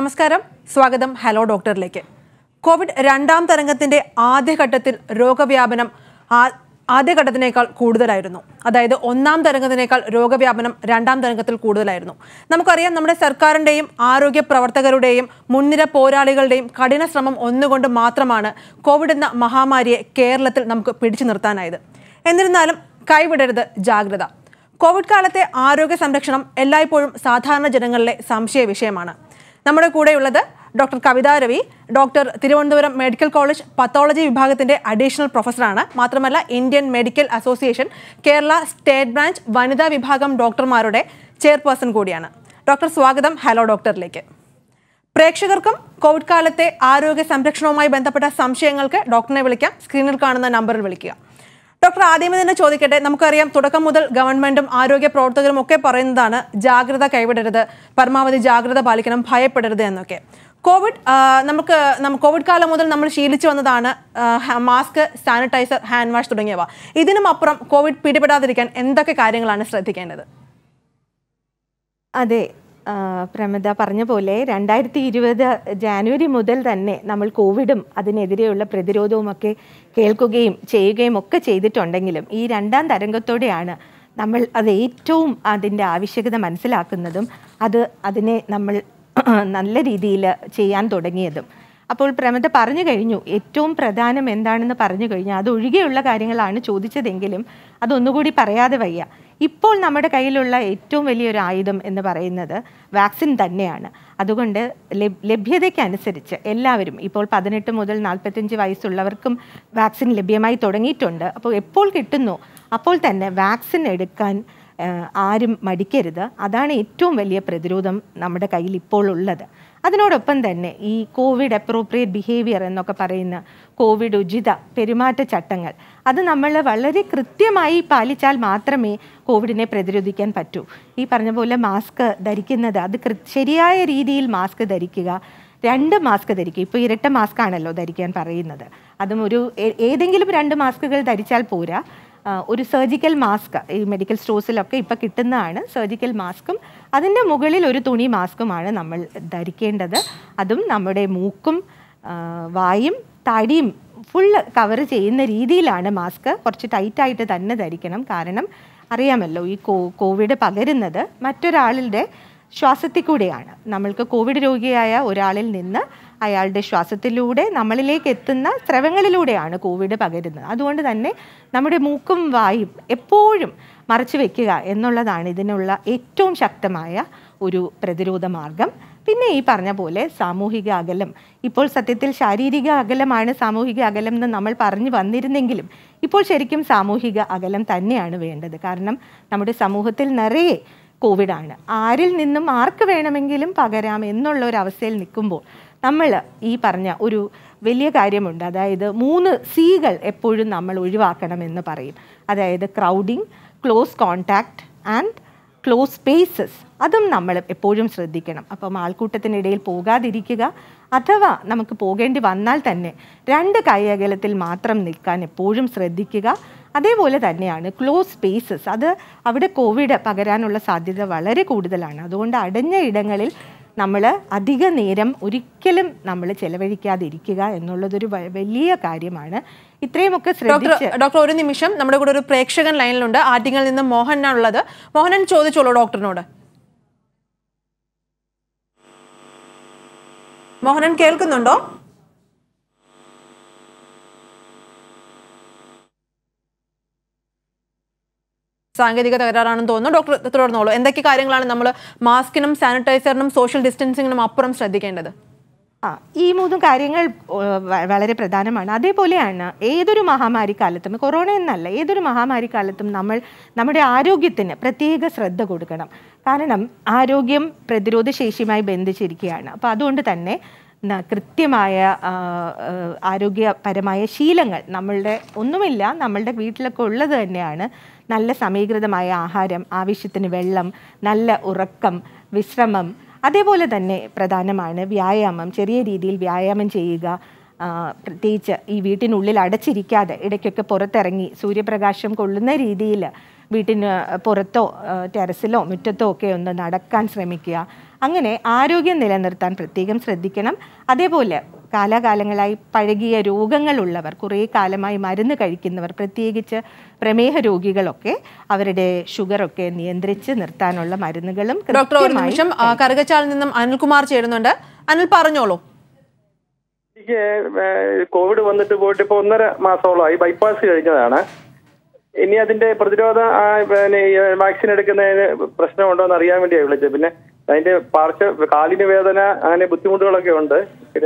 നമസ്കാരം സ്വാഗതം hello ഡോക്ടറിലേക്ക് Covid രണ്ടാം തരംഗത്തിന്റെ ആദ്യഘട്ടത്തിൽ രോഗവ്യാപനം ആ- ആദ്യഘട്ടത്തിനേക്കാൾ കൂടുതലായിരുന്നു അതായത് ഒന്നാം തരംഗത്തിനേക്കാൾ രോഗവ്യാപനം രണ്ടാം തരംഗത്തിൽ കൂടുതലായിരുന്നു നമുക്കറിയാം നമ്മുടെ സർക്കാരിൻ്റെയും ആരോഗ്യ പ്രവർത്തകരുടെയും മുൻനിര പോരാളികളുടെയും കഠിന ശ്രമം ഒന്നുകൊണ്ട് മാത്രമാണ് കോവിഡ് എന്ന മഹാമാരിയെ കേരളത്തിൽ നമുക്ക് പിടിച്ചു നിർത്താനായത് എന്നിരുന്നാലും കൈവിടരുത് ജാഗ്രത കോവിഡ് കാലത്തെ ആരോഗ്യ സംരക്ഷണം എല്ലായ്പ്പോഴും സാധാരണ ജനങ്ങളിലെ സംശയ വിഷയമാണ് നമ്മുടെ കൂടെയുള്ളത് doctor Kavitha Ravi doctor Thiruvananthapuram medical college pathology വിഭാഗത്തിന്റെ അഡീഷണൽ പ്രൊഫസറാണ് മാത്രമല്ല Indian medical association Kerala state branch വനിതാ വിഭാഗം ഡോക്ടർമാരുടെ ചെയർപേഴ്സൺ കൂടിയാണ് ഡോക്ടർ സ്വാഗതം ഹലോ ഡോക്ടറിലേക്ക് പ്രേക്ഷകർക്കും കോവിഡ് കാലത്തെ ആരോഗ്യ സംരക്ഷണവുമായി ബന്ധപ്പെട്ട സംശയങ്ങൾക്ക് ഡോക്ടറിനെ വിളിക്കാം സ്ക്രീനിൽ കാണുന്ന നമ്പറിൽ വിളിക്കുക ഡോക്ടർ ആദ്യമേ തന്നെ ചോദിക്കട്ടെ നമുക്കറിയാം തുടക്കം മുതൽ ഗവൺമെന്റും ആരോഗ്യ പ്രവർത്തകരും ഒക്കെ പറയുന്നതാണ് ജാഗ്രത കൈവിടരുത് പരമാവധി ജാഗ്രത പാലിക്കണം ഭയപ്പെടരുത് എന്നൊക്കെ കോവിഡ് ആ, നമുക്ക് നമ്മ കോവിഡ് കാലം മുതൽ നമ്മൾ ശീലിച്ചു വന്നതാണ് ആ, ഹ- മാസ്ക് സാനിറ്റൈസർ ഹാൻഡ് വാഷ് തുടങ്ങിയവ ഇതിനും അപ്പുറം കോവിഡ് പിടിപെടാതിരിക്കാൻ എന്തൊക്കെ കാര്യങ്ങളാണ് ശ്രദ്ധിക്കേണ്ടത് അതെ ആ, പ്രമിത പറഞ്ഞ പോലെ രണ്ടായിരത്തി ഇരുപത് ജാനുവരി മുതൽ തന്നെ നമ്മൾ കോവിഡും അതിനെതിരെയുള്ള പ്രതിരോധവും ഒക്കെ കേൾക്കുകയും ചെയ്യുകയും ഒക്കെ ചെയ്തിട്ടുണ്ടെങ്കിലും ഈ രണ്ടാം തരംഗത്തോടെയാണ് നമ്മൾ അത് ഏറ്റവും അതിൻ്റെ ആവശ്യകത മനസ്സിലാക്കുന്നതും അത് അതിനെ നമ്മൾ നല്ല രീതിയിൽ ചെയ്യാൻ തുടങ്ങിയതും അപ്പോൾ പ്രമത പറഞ്ഞു കഴിഞ്ഞു ഏറ്റവും പ്രധാനം എന്താണെന്ന് പറഞ്ഞു കഴിഞ്ഞു അതൊഴികെയുള്ള കാര്യങ്ങളാണ് ചോദിച്ചതെങ്കിലും അതൊന്നുകൂടി പറയാതെ വയ്യ ഇപ്പോൾ നമ്മുടെ കയ്യിലുള്ള ഏറ്റവും വലിയൊരു ആയുധം എന്ന് പറയുന്നത് വാക്സിൻ തന്നെയാണ് അതുകൊണ്ട് ലഭ്- ലഭ്യതയ്ക്കനുസരിച്ച് എല്ലാവരും ഇപ്പോൾ പതിനെട്ട് മുതൽ നാൽപ്പത്തഞ്ച് വയസ്സുള്ളവർക്കും വാക്സിൻ ലഭ്യമായി തുടങ്ങിയിട്ടുണ്ട് അപ്പോൾ എപ്പോൾ കിട്ടുന്നു അപ്പോൾ തന്നെ വാക്സിൻ എടുക്കാൻ ആ, ആരും മടിക്കരുത് അതാണ് ഏറ്റവും വലിയ പ്രതിരോധം നമ്മുടെ കയ്യിൽ ഇപ്പോൾ ഉള്ളത് അതിനോടൊപ്പം തന്നെ ഈ കോവിഡ് അപ്രോപ്രിയേറ്റ് ബിഹേവിയർ എന്നൊക്കെ പറയുന്ന കോവിഡ് ഉചിത പെരുമാറ്റച്ചട്ടങ്ങൾ അത് നമ്മൾ വളരെ കൃത്യമായി പാലിച്ചാൽ മാത്രമേ കോവിഡിനെ പ്രതിരോധിക്കാൻ പറ്റൂ ഈ പറഞ്ഞ പോലെ മാസ്ക് ധരിക്കുന്നത് അത് കൃ ശരിയായ രീതിയിൽ മാസ്ക് ധരിക്കുക രണ്ട് മാസ്ക് ധരിക്കുക ഇപ്പോൾ ഇരട്ട മാസ്ക് ആണല്ലോ ധരിക്കാൻ പറയുന്നത് അതും ഒരു ഏ- ഏതെങ്കിലും രണ്ട് മാസ്കുകൾ ധരിച്ചാൽ പോരാ ആ, ഒരു സർജിക്കൽ മാസ്ക് ഈ മെഡിക്കൽ സ്റ്റോഴ്സിലൊക്കെ ഇപ്പോൾ കിട്ടുന്നതാണ് സർജിക്കൽ മാസ്കും അതിൻ്റെ മുകളിൽ ഒരു തുണി മാസ്കുമാണ് നമ്മൾ ധരിക്കേണ്ടത് അതും നമ്മുടെ മൂക്കും ആ, വായും താടിയും ഫുള്ള് കവർ ചെയ്യുന്ന രീതിയിലാണ് മാസ്ക് കുറച്ച് ടൈറ്റായിട്ട് തന്നെ ധരിക്കണം കാരണം അറിയാമല്ലോ ഈ കോ കോവിഡ് പകരുന്നത് മറ്റൊരാളുടെ ശ്വാസത്തിൽ കൂടെയാണ് നമ്മൾക്ക് കോവിഡ് രോഗിയായ ഒരാളിൽ നിന്ന് അയാളുടെ ശ്വാസത്തിലൂടെ നമ്മളിലേക്ക് എത്തുന്ന സ്രവങ്ങളിലൂടെയാണ് കോവിഡ് പകരുന്നത് അതുകൊണ്ട് തന്നെ നമ്മുടെ മൂക്കും വായും എപ്പോഴും മറച്ചു വെക്കുക എന്നുള്ളതാണ് ഇതിനുള്ള ഏറ്റവും ശക്തമായ ഒരു പ്രതിരോധ മാർഗം പിന്നെ ഈ പറഞ്ഞ പോലെ സാമൂഹിക അകലം ഇപ്പോൾ സത്യത്തിൽ ശാരീരിക അകലമാണ് സാമൂഹിക അകലം എന്ന് നമ്മൾ പറഞ്ഞു വന്നിരുന്നെങ്കിലും ഇപ്പോൾ ശരിക്കും സാമൂഹിക അകലം തന്നെയാണ് വേണ്ടത് കാരണം നമ്മുടെ സമൂഹത്തിൽ നിറയെ കോവിഡാണ് ആരിൽ നിന്നും ആർക്ക് വേണമെങ്കിലും പകരാം എന്നുള്ള ഒരു അവസ്ഥയിൽ നിൽക്കുമ്പോൾ നമ്മൾ ഈ പറഞ്ഞ ഒരു വലിയ കാര്യമുണ്ട് അതായത് മൂന്ന് സികൾ എപ്പോഴും നമ്മൾ ഒഴിവാക്കണമെന്ന് പറയും അതായത് crowding close contact and close spaces അതും നമ്മൾ എപ്പോഴും ശ്രദ്ധിക്കണം അപ്പം ആൾക്കൂട്ടത്തിനിടയിൽ പോകാതിരിക്കുക അഥവാ നമുക്ക് പോകേണ്ടി വന്നാൽ തന്നെ രണ്ട് കൈ അകലത്തിൽ മാത്രം നിൽക്കാൻ എപ്പോഴും ശ്രദ്ധിക്കുക അതേപോലെ തന്നെയാണ് ക്ലോസ് സ്പേസസ് അത് അവിടെ കോവിഡ് പകരാനുള്ള സാധ്യത വളരെ കൂടുതലാണ് അതുകൊണ്ട് അടഞ്ഞ ഇടങ്ങളിൽ നമ്മൾ അധിക നേരം ഒരിക്കലും നമ്മൾ ചെലവഴിക്കാതിരിക്കുക എന്നുള്ളതൊരു വ- വലിയ കാര്യമാണ് ഇത്രയുമൊക്കെ ഡോക്ടർ ശ്രദ്ധിച്ച് ഡോക്ടർ ഒരു നിമിഷം നമ്മുടെ കൂടെ ഒരു പ്രേക്ഷകൻ ലൈനിലുണ്ട് ആറ്റിങ്ങിൽ നിന്ന് മോഹനാണുള്ളത് മോഹനൻ ചോദിച്ചോളൂ ഡോക്ടറിനോട് മോഹനൻ കേൾക്കുന്നുണ്ടോ സാങ്കേതിക തകരാറാണെന്ന് തോന്നുന്നു ഡോക്ടർ തുടർന്നോളൂ എന്തൊക്കെ കാര്യങ്ങളാണ് നമ്മൾ മാസ്കിനും സാനിറ്റൈസറിനും സോഷ്യൽ ഡിസ്റ്റൻസിങ്ങിനും അപ്പുറം ശ്രദ്ധിക്കേണ്ടത് ആ ഈ മൂന്ന് കാര്യങ്ങൾ ഓ, വ- വളരെ പ്രധാനമാണ് അതേപോലെയാണ് ഏതൊരു മഹാമാരി കാലത്തും കൊറോണ എന്നല്ല ഏതൊരു മഹാമാരി കാലത്തും നമ്മൾ നമ്മുടെ ആരോഗ്യത്തിന് പ്രത്യേക ശ്രദ്ധ കൊടുക്കണം കാരണം ആരോഗ്യം പ്രതിരോധ ശേഷിയുമായി ബന്ധിച്ചിരിക്കുകയാണ് അപ്പോൾ അതുകൊണ്ട് തന്നെ ന- കൃത്യമായ ആ, ആ, ആരോഗ്യപരമായ ശീലങ്ങൾ നമ്മളുടെ ഒന്നുമില്ല നമ്മളുടെ വീട്ടിലൊക്കെ ഉള്ളത് തന്നെയാണ് നല്ല സമീകൃതമായ ആഹാരം ആവശ്യത്തിന് വെള്ളം നല്ല ഉറക്കം വിശ്രമം അതേപോലെ തന്നെ പ്രധാനമാണ് വ്യായാമം ചെറിയ രീതിയിൽ വ്യായാമം ചെയ്യുക ആ, പ്രത്യേകിച്ച് ഈ വീട്ടിനുള്ളിൽ അടച്ചിരിക്കാതെ ഇടയ്ക്കൊക്കെ പുറത്തിറങ്ങി സൂര്യപ്രകാശം കൊള്ളുന്ന രീതിയിൽ വീട്ടിന് പുറത്തോ ആ, ടെറസിലോ മുറ്റത്തോ ഒക്കെ ഒന്ന് നടക്കാൻ ശ്രമിക്കുക അങ്ങനെ ആരോഗ്യം നിലനിർത്താൻ പ്രത്യേകം ശ്രദ്ധിക്കണം അതേപോലെ കാലാകാലങ്ങളായി പഴകിയ രോഗങ്ങളുള്ളവർ കുറേ കാലമായി മരുന്ന് കഴിക്കുന്നവർ പ്രത്യേകിച്ച് പ്രമേഹ രോഗികളൊക്കെ അവരുടെ ഷുഗറൊക്കെ നിയന്ത്രിച്ച് നിർത്താനുള്ള മരുന്നുകളും ഡോക്ടർ ഒരു കൃത്യമായി നിമിഷം ആ, കറുകച്ചാലിൽ നിന്നും അനിൽകുമാർ ചേരുന്നുണ്ട് അനിൽ പറഞ്ഞോളൂ എനിക്ക് ഏഹ്, കോവിഡ് വന്നിട്ട് പോയിട്ട് ഇപ്പൊ ഒന്നര മാസത്തോളമായി ബൈപ്പാസ് കഴിഞ്ഞതാണ് ഇനി അതിന്റെ പ്രതിരോധ ആ, പിന്നെ ഈ വാക്സിൻ എടുക്കുന്നതിന് പ്രശ്നമുണ്ടോ എന്ന് അറിയാൻ വേണ്ടിയാണ് വിളിച്ചത് പിന്നെ അതിന്റെ പാർശ്വ കാലിന് വേദന അങ്ങനെ ബുദ്ധിമുട്ടുകളൊക്കെ ഉണ്ട് പിന്നെ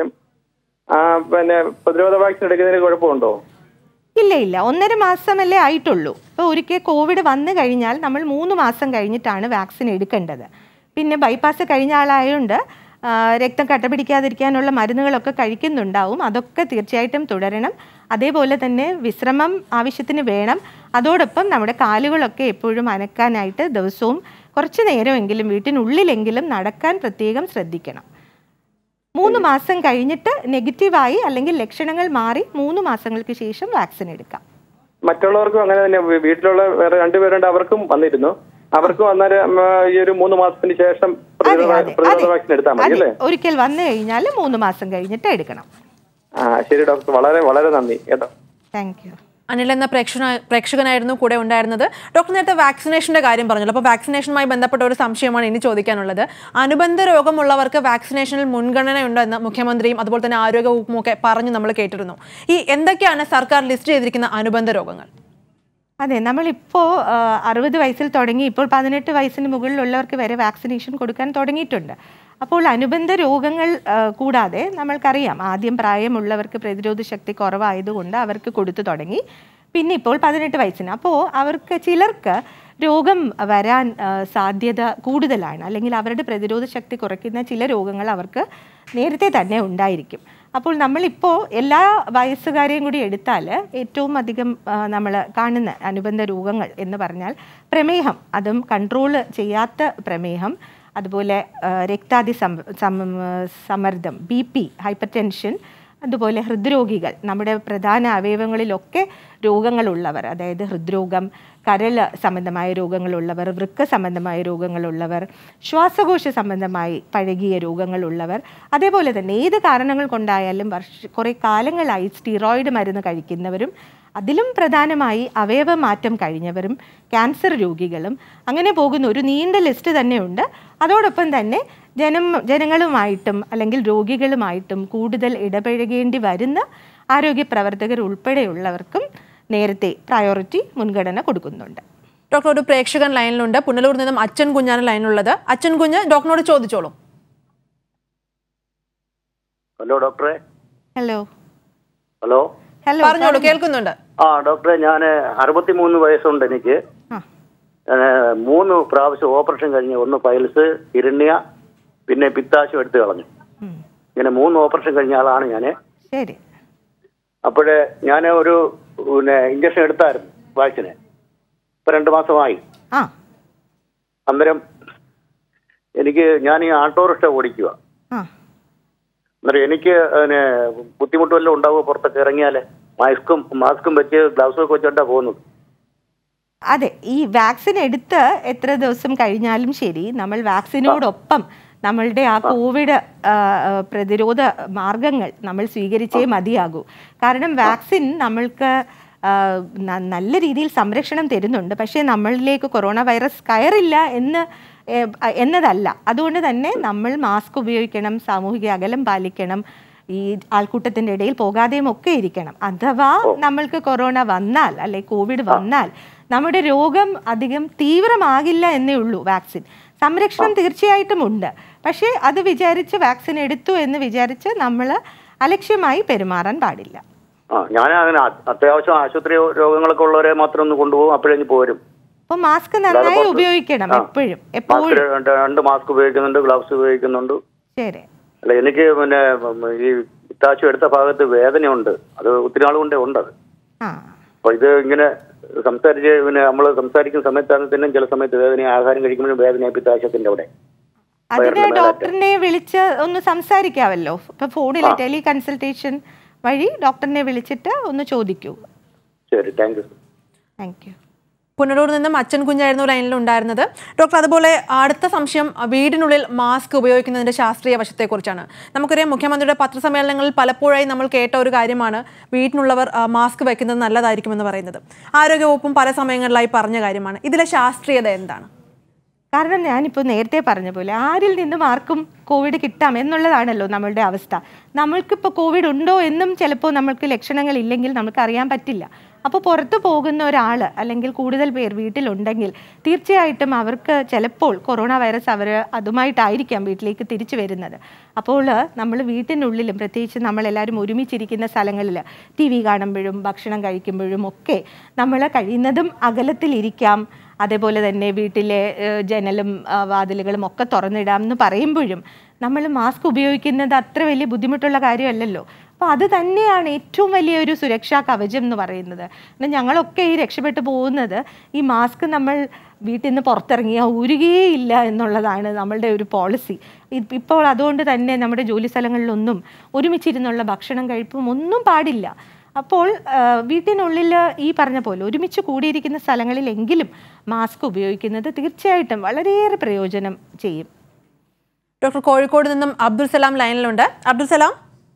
ആ പിന്നെ പ്രതിരോധ വാക്സിൻ എടുക്കുന്നതിന് കുഴപ്പമുണ്ടോ ഇല്ല ഇല്ല ഒന്നര മാസമല്ലേ ആയിട്ടുള്ളൂ ഇപ്പോൾ ഒരിക്കൽ കോവിഡ് വന്നു കഴിഞ്ഞാൽ നമ്മൾ മൂന്ന് മാസം കഴിഞ്ഞിട്ടാണ് വാക്സിൻ എടുക്കേണ്ടത് പിന്നെ ബൈപ്പാസ് കഴിഞ്ഞ ആളായതുകൊണ്ട് ആ, രക്തം കട്ട പിടിക്കാതിരിക്കാനുള്ള മരുന്നുകളൊക്കെ കഴിക്കുന്നുണ്ടാവും അതൊക്കെ തീർച്ചയായിട്ടും തുടരണം അതേപോലെ തന്നെ വിശ്രമം ആവശ്യത്തിന് വേണം അതോടൊപ്പം നമ്മുടെ കാലുകളൊക്കെ എപ്പോഴും അനക്കാനായിട്ട് ദിവസവും കുറച്ച് നേരമെങ്കിലും വീട്ടിനുള്ളിലെങ്കിലും നടക്കാൻ പ്രത്യേകം ശ്രദ്ധിക്കണം മൂന്ന് മാസം കഴിഞ്ഞിട്ട് നെഗറ്റീവായി അല്ലെങ്കിൽ ലക്ഷണങ്ങൾ മാറി മൂന്ന് മാസങ്ങൾക്ക് ശേഷം വാക്സിൻ എടുക്കാം മറ്റുള്ളവർക്കും അങ്ങനെ തന്നെ വീ- വീട്ടിലുള്ള വേറെ രണ്ടുപേരുണ്ട് അവർക്കും വന്നിരുന്നു അവർക്കും അന്നേരം ഉം, ഈ ഒരു മൂന്ന് മാസത്തിന് ശേഷം അതെ പ്രതിരോധ അതെ പ്രതിരോധ അതെ വാക്സിൻ എടുത്താൽ മതി അതെ അല്ലേ ഒരിക്കൽ വന്നു കഴിഞ്ഞാൽ മൂന്ന് മാസം കഴിഞ്ഞിട്ട് എടുക്കണം ആ ശരി ഡോക്ടർ വളരെ വളരെ നന്ദി കേട്ടോ താങ്ക് യു അനിൽ എന്ന പ്രേക്ഷക പ്രേക്ഷകനായിരുന്നു കൂടെ ഉണ്ടായിരുന്നത് ഡോക്ടർ നേരത്തെ വാക്സിനേഷന്റെ കാര്യം പറഞ്ഞല്ലോ അപ്പോൾ വാക്സിനേഷനുമായി ബന്ധപ്പെട്ട ഒരു സംശയമാണ് ഇനി ചോദിക്കാനുള്ളത് അനുബന്ധ രോഗമുള്ളവർക്ക് വാക്സിനേഷനിൽ മുൻഗണനയുണ്ടോ എന്ന് മുഖ്യമന്ത്രിയും അതുപോലെ തന്നെ ആരോഗ്യ വകുപ്പും ഒക്കെ പറഞ്ഞു നമ്മൾ കേട്ടിരുന്നു ഈ എന്തൊക്കെയാണ് സർക്കാർ ലിസ്റ്റ് ചെയ്തിരിക്കുന്ന അനുബന്ധ രോഗങ്ങൾ അതെ നമ്മളിപ്പോൾ അറുപത് വയസ്സിൽ തുടങ്ങി ഇപ്പോൾ പതിനെട്ട് വയസ്സിന് മുകളിലുള്ളവർക്ക് വരെ വാക്സിനേഷൻ കൊടുക്കാൻ തുടങ്ങിയിട്ടുണ്ട് അപ്പോൾ അനുബന്ധ രോഗങ്ങൾ ആ, കൂടാതെ നമ്മൾക്കറിയാം ആദ്യം പ്രായമുള്ളവർക്ക് പ്രതിരോധ ശക്തി കുറവായതുകൊണ്ട് അവർക്ക് കൊടുത്തു തുടങ്ങി പിന്നെ ഇപ്പോൾ പതിനെട്ട് വയസ്സിന് അപ്പോൾ അവർക്ക് ചിലർക്ക് രോഗം വരാൻ ആ, സാധ്യത കൂടുതലാണ് അല്ലെങ്കിൽ അവരുടെ പ്രതിരോധ ശക്തി കുറയ്ക്കുന്ന ചില രോഗങ്ങൾ അവർക്ക് നേരത്തെ തന്നെ ഉണ്ടായിരിക്കും അപ്പോൾ നമ്മളിപ്പോൾ എല്ലാ വയസ്സുകാരെയും കൂടി എടുത്താൽ ഏറ്റവും അധികം നമ്മൾ കാണുന്ന അനുബന്ധ രോഗങ്ങൾ എന്ന് പറഞ്ഞാൽ പ്രമേഹം അതും കൺട്രോൾ ചെയ്യാത്ത പ്രമേഹം അതുപോലെ ആ, രക്താതി സം- സം- സമ്മർദ്ദം ബി പി ഹൈപ്പർ ടെൻഷൻ അതുപോലെ ഹൃദ്രോഗികൾ നമ്മുടെ പ്രധാന അവയവങ്ങളിലൊക്കെ രോഗങ്ങളുള്ളവർ അതായത് ഹൃദ്രോഗം കരൾ സംബന്ധമായ രോഗങ്ങളുള്ളവർ വൃക്ക സംബന്ധമായ രോഗങ്ങളുള്ളവർ ശ്വാസകോശ സംബന്ധമായി പഴകിയ രോഗങ്ങളുള്ളവർ അതേപോലെ തന്നെ ഏത് കാരണങ്ങൾ കൊണ്ടായാലും വർഷ കുറേ കാലങ്ങളായി സ്റ്റിറോയിഡ് മരുന്ന് കഴിക്കുന്നവരും അതിലും പ്രധാനമായി അവയവ മാറ്റം കഴിഞ്ഞവരും ക്യാൻസർ രോഗികളും അങ്ങനെ പോകുന്ന ഒരു നീണ്ട ലിസ്റ്റ് തന്നെയുണ്ട് അതോടൊപ്പം തന്നെ ജനം ജനങ്ങളുമായിട്ടും അല്ലെങ്കിൽ രോഗികളുമായിട്ടും കൂടുതൽ ഇടപഴകേണ്ടി വരുന്ന ആരോഗ്യ പ്രവർത്തകർ ഉൾപ്പെടെയുള്ളവർക്കും നേരത്തെ പ്രയോറിറ്റി മുൻഗണന കൊടുക്കുന്നുണ്ട് ഡോക്ടർ ഒരു പ്രേക്ഷകൻ ലൈനിലുണ്ട് പുനലൂർ നിന്നും അച്ഛൻ കുഞ്ഞാണ് ലൈനിലുള്ളത് അച്ഛൻ കുഞ്ഞ് ഡോക്ടറിനോട് ചോദിച്ചോളൂ ഹലോ ഡോക്ടറെ ഹലോ ഹലോ ഹലോ പറഞ്ഞോളൂ കേൾക്കുന്നുണ്ട് ആ ഡോക്ടറെ ഞാൻ അറുപത്തിമൂന്ന് വയസ്സുണ്ട് എനിക്ക് ആ ഞാന് മൂന്ന് പ്രാവശ്യം ഓപ്പറേഷൻ കഴിഞ്ഞ് ഒന്ന് പൈൽസ് ഹിരണ്യ പിന്നെ പിത്താശം എടുത്തു കളഞ്ഞു ഉം. ഇങ്ങനെ മൂന്ന് ഓപ്പറേഷൻ കഴിഞ്ഞ ആളാണ് ഞാൻ ശരി അപ്പോഴേ ഞാൻ ഒരു പിന്നെ ഇഞ്ചക്ഷൻ എടുത്തായിരുന്നു വാക്സിന് ഇപ്പൊ രണ്ട് മാസമായി ആ അന്നേരം എനിക്ക് ഞാൻ ഈ ഓട്ടോറിക്ഷ ഓടിക്കുക ആ അന്നേരം എനിക്ക് പിന്നെ ബുദ്ധിമുട്ട് വല്ലതും ഉണ്ടാവുമോ പുറത്തൊക്കെ ഇറങ്ങിയാൽ മാസ്കും മാസ്കും വെച്ച് ഗ്ലൗസും ഒക്കെ വെച്ചോണ്ടാ പോകുന്നത് അതെ ഈ വാക്സിൻ എടുത്ത് എത്ര ദിവസം കഴിഞ്ഞാലും ശരി നമ്മൾ വാക്സിനോടൊപ്പം നമ്മളുടെ ആ കോവിഡ് ആ, ആ, പ്രതിരോധ മാർഗങ്ങൾ നമ്മൾ സ്വീകരിച്ചേ മതിയാകൂ കാരണം വാക്സിൻ നമ്മൾക്ക് ആ, ന- നല്ല രീതിയിൽ സംരക്ഷണം തരുന്നുണ്ട് പക്ഷേ നമ്മളിലേക്ക് കൊറോണ വൈറസ് കയറില്ല എന്ന് ഏ, എന്നതല്ല അതുകൊണ്ട് തന്നെ നമ്മൾ മാസ്ക് ഉപയോഗിക്കണം സാമൂഹിക അകലം പാലിക്കണം ഈ ആൾക്കൂട്ടത്തിന്റെ ഇടയിൽ പോകാതെയും ഒക്കെ ഇരിക്കണം അഥവാ നമ്മൾക്ക് കൊറോണ വന്നാൽ അല്ലെ കോവിഡ് വന്നാൽ നമ്മുടെ രോഗം അധികം തീവ്രമാകില്ല എന്നേ ഉള്ളൂ വാക്സിൻ സംരക്ഷണം തീർച്ചയായിട്ടും ഉണ്ട് പക്ഷേ അത് വിചാരിച്ച് വാക്സിൻ എടുത്തു എന്ന് വിചാരിച്ച് നമ്മൾ അലക്ഷ്യമായി പെരുമാറാൻ പാടില്ല ആ ഞാൻ അങ്ങനെ അ- അത്യാവശ്യം ആശുപത്രി രോഗങ്ങളൊക്കെ ഉള്ളവരെ മാത്രം ഒന്ന് കൊണ്ടുപോകും അപ്പോഴേ പോകും അപ്പോൾ മാസ്ക് നന്നായി ഉപയോഗിക്കണം എപ്പോഴും മാസ്ക് എപ്പോഴും രണ്ട് രണ്ട് മാസ്ക് ഉപയോഗിക്കുന്നുണ്ട് ഗ്ലൗസ് ഉപയോഗിക്കുന്നുണ്ട് ശരി അല്ല എനിക്ക് പിന്നെ ഉം, ഈ ഇത്താച്ചു എടുത്ത ഭാഗത്ത് വേദനയുണ്ട് അത് ഒത്തിരി നാൾ കൊണ്ടേ ഉണ്ട് അത് ആ അപ്പൊ ഇത് ഇങ്ങനെ സംസാരിച്ച് പിന്നെ നമ്മൾ സംസാരിക്കുന്ന സമയത്താണ് തന്നെ ചില സമയത്ത് വേദന ആഹാരം കഴിക്കുമ്പോഴും വേദന പിത്താശത്തിന്റെ അവിടെ അതിന് വയറിന്റെ മേലായിട്ട്. ഡോക്ടറിനെ വിളിച്ച് ഒന്ന് സംസാരിക്കാമല്ലോ ഇപ്പൊ ഫോണിൽ ടെലി കൺസൾട്ടേഷൻ വഴി ഡോക്ടറിനെ വിളിച്ചിട്ട് ഒന്ന് ചോദിക്കൂ ശരി thank you thank you Punalur നിന്നും അച്ഛൻ കുഞ്ഞായിരുന്നു ലൈനിൽ ഉണ്ടായിരുന്നത് ഡോക്ടർ അതുപോലെ അടുത്ത സംശയം വീടിനുള്ളിൽ മാസ്ക് ഉപയോഗിക്കുന്നതിന്റെ ശാസ്ത്രീയ വശത്തെക്കുറിച്ചാണ് നമുക്കറിയാം മുഖ്യമന്ത്രിയുടെ പത്രസമ്മേളനങ്ങളിൽ പലപ്പോഴായി നമ്മൾ കേട്ട ഒരു കാര്യമാണ് വീട്ടിനുള്ളവർ ആ, മാസ്ക് വയ്ക്കുന്നത് നല്ലതായിരിക്കുമെന്ന് പറയുന്നത് ആരോഗ്യവകുപ്പും പല സമയങ്ങളിലായി പറഞ്ഞ കാര്യമാണ് ഇതിലെ ശാസ്ത്രീയത എന്താണ് കാരണം ഞാനിപ്പോൾ നേരത്തെ പറഞ്ഞ പോലെ ആരിൽ നിന്നും ആർക്കും കോവിഡ് കിട്ടാം എന്നുള്ളതാണല്ലോ നമ്മളുടെ അവസ്ഥ നമ്മൾക്കിപ്പോൾ കോവിഡ് ഉണ്ടോ എന്നും ചിലപ്പോൾ നമ്മൾക്ക് ലക്ഷണങ്ങൾ ഇല്ലെങ്കിൽ നമുക്ക് അറിയാൻ പറ്റില്ല അപ്പോൾ പുറത്ത് പോകുന്ന ഒരാൾ അല്ലെങ്കിൽ കൂടുതൽ പേർ വീട്ടിലുണ്ടെങ്കിൽ തീർച്ചയായിട്ടും അവർക്ക് ചിലപ്പോൾ കൊറോണ വൈറസ് അവർ അതുമായിട്ടായിരിക്കാം വീട്ടിലേക്ക് തിരിച്ചു വരുന്നത് അപ്പോൾ നമ്മൾ വീട്ടിനുള്ളിലും പ്രത്യേകിച്ച് നമ്മളെല്ലാവരും ഒരുമിച്ചിരിക്കുന്ന സ്ഥലങ്ങളിൽ ടി വി കാണുമ്പോഴും ഭക്ഷണം കഴിക്കുമ്പോഴും ഒക്കെ നമ്മൾ കഴിയുന്നതും അകലത്തിലിരിക്കാം അതേപോലെ തന്നെ വീട്ടിലെ ഏഹ്, ജനലും ആ, വാതിലുകളും ഒക്കെ തുറന്നിടാം എന്ന് പറയുമ്പോഴും നമ്മൾ മാസ്ക് ഉപയോഗിക്കുന്നത് അത്ര വലിയ ബുദ്ധിമുട്ടുള്ള കാര്യമല്ലല്ലോ അപ്പോൾ അത് തന്നെയാണ് ഏറ്റവും വലിയൊരു സുരക്ഷാ കവചം എന്ന് പറയുന്നത് എന്നാൽ ഞങ്ങളൊക്കെ ഈ രക്ഷപ്പെട്ടു പോകുന്നത് ഈ മാസ്ക് നമ്മൾ വീട്ടിൽ നിന്ന് പുറത്തിറങ്ങിയാൽ ഊരുകയേയില്ല എന്നുള്ളതാണ് നമ്മളുടെ ഒരു പോളിസി ഇപ്പോൾ അതുകൊണ്ട് തന്നെ നമ്മുടെ ജോലി സ്ഥലങ്ങളിലൊന്നും ഒരുമിച്ചിരുന്നുള്ള ഭക്ഷണം കഴിപ്പും ഒന്നും പാടില്ല അപ്പോൾ ആ, വീട്ടിനുള്ളിൽ ഈ പറഞ്ഞ പോലെ ഒരുമിച്ച് കൂടിയിരിക്കുന്ന സ്ഥലങ്ങളിലെങ്കിലും മാസ്ക് ഉപയോഗിക്കുന്നത് തീർച്ചയായിട്ടും വളരെയേറെ പ്രയോജനം ചെയ്യും ഡോക്ടർ കോഴിക്കോട് നിന്നും അബ്ദുൽ സലാം ലൈനിലുണ്ട് Abdul Salam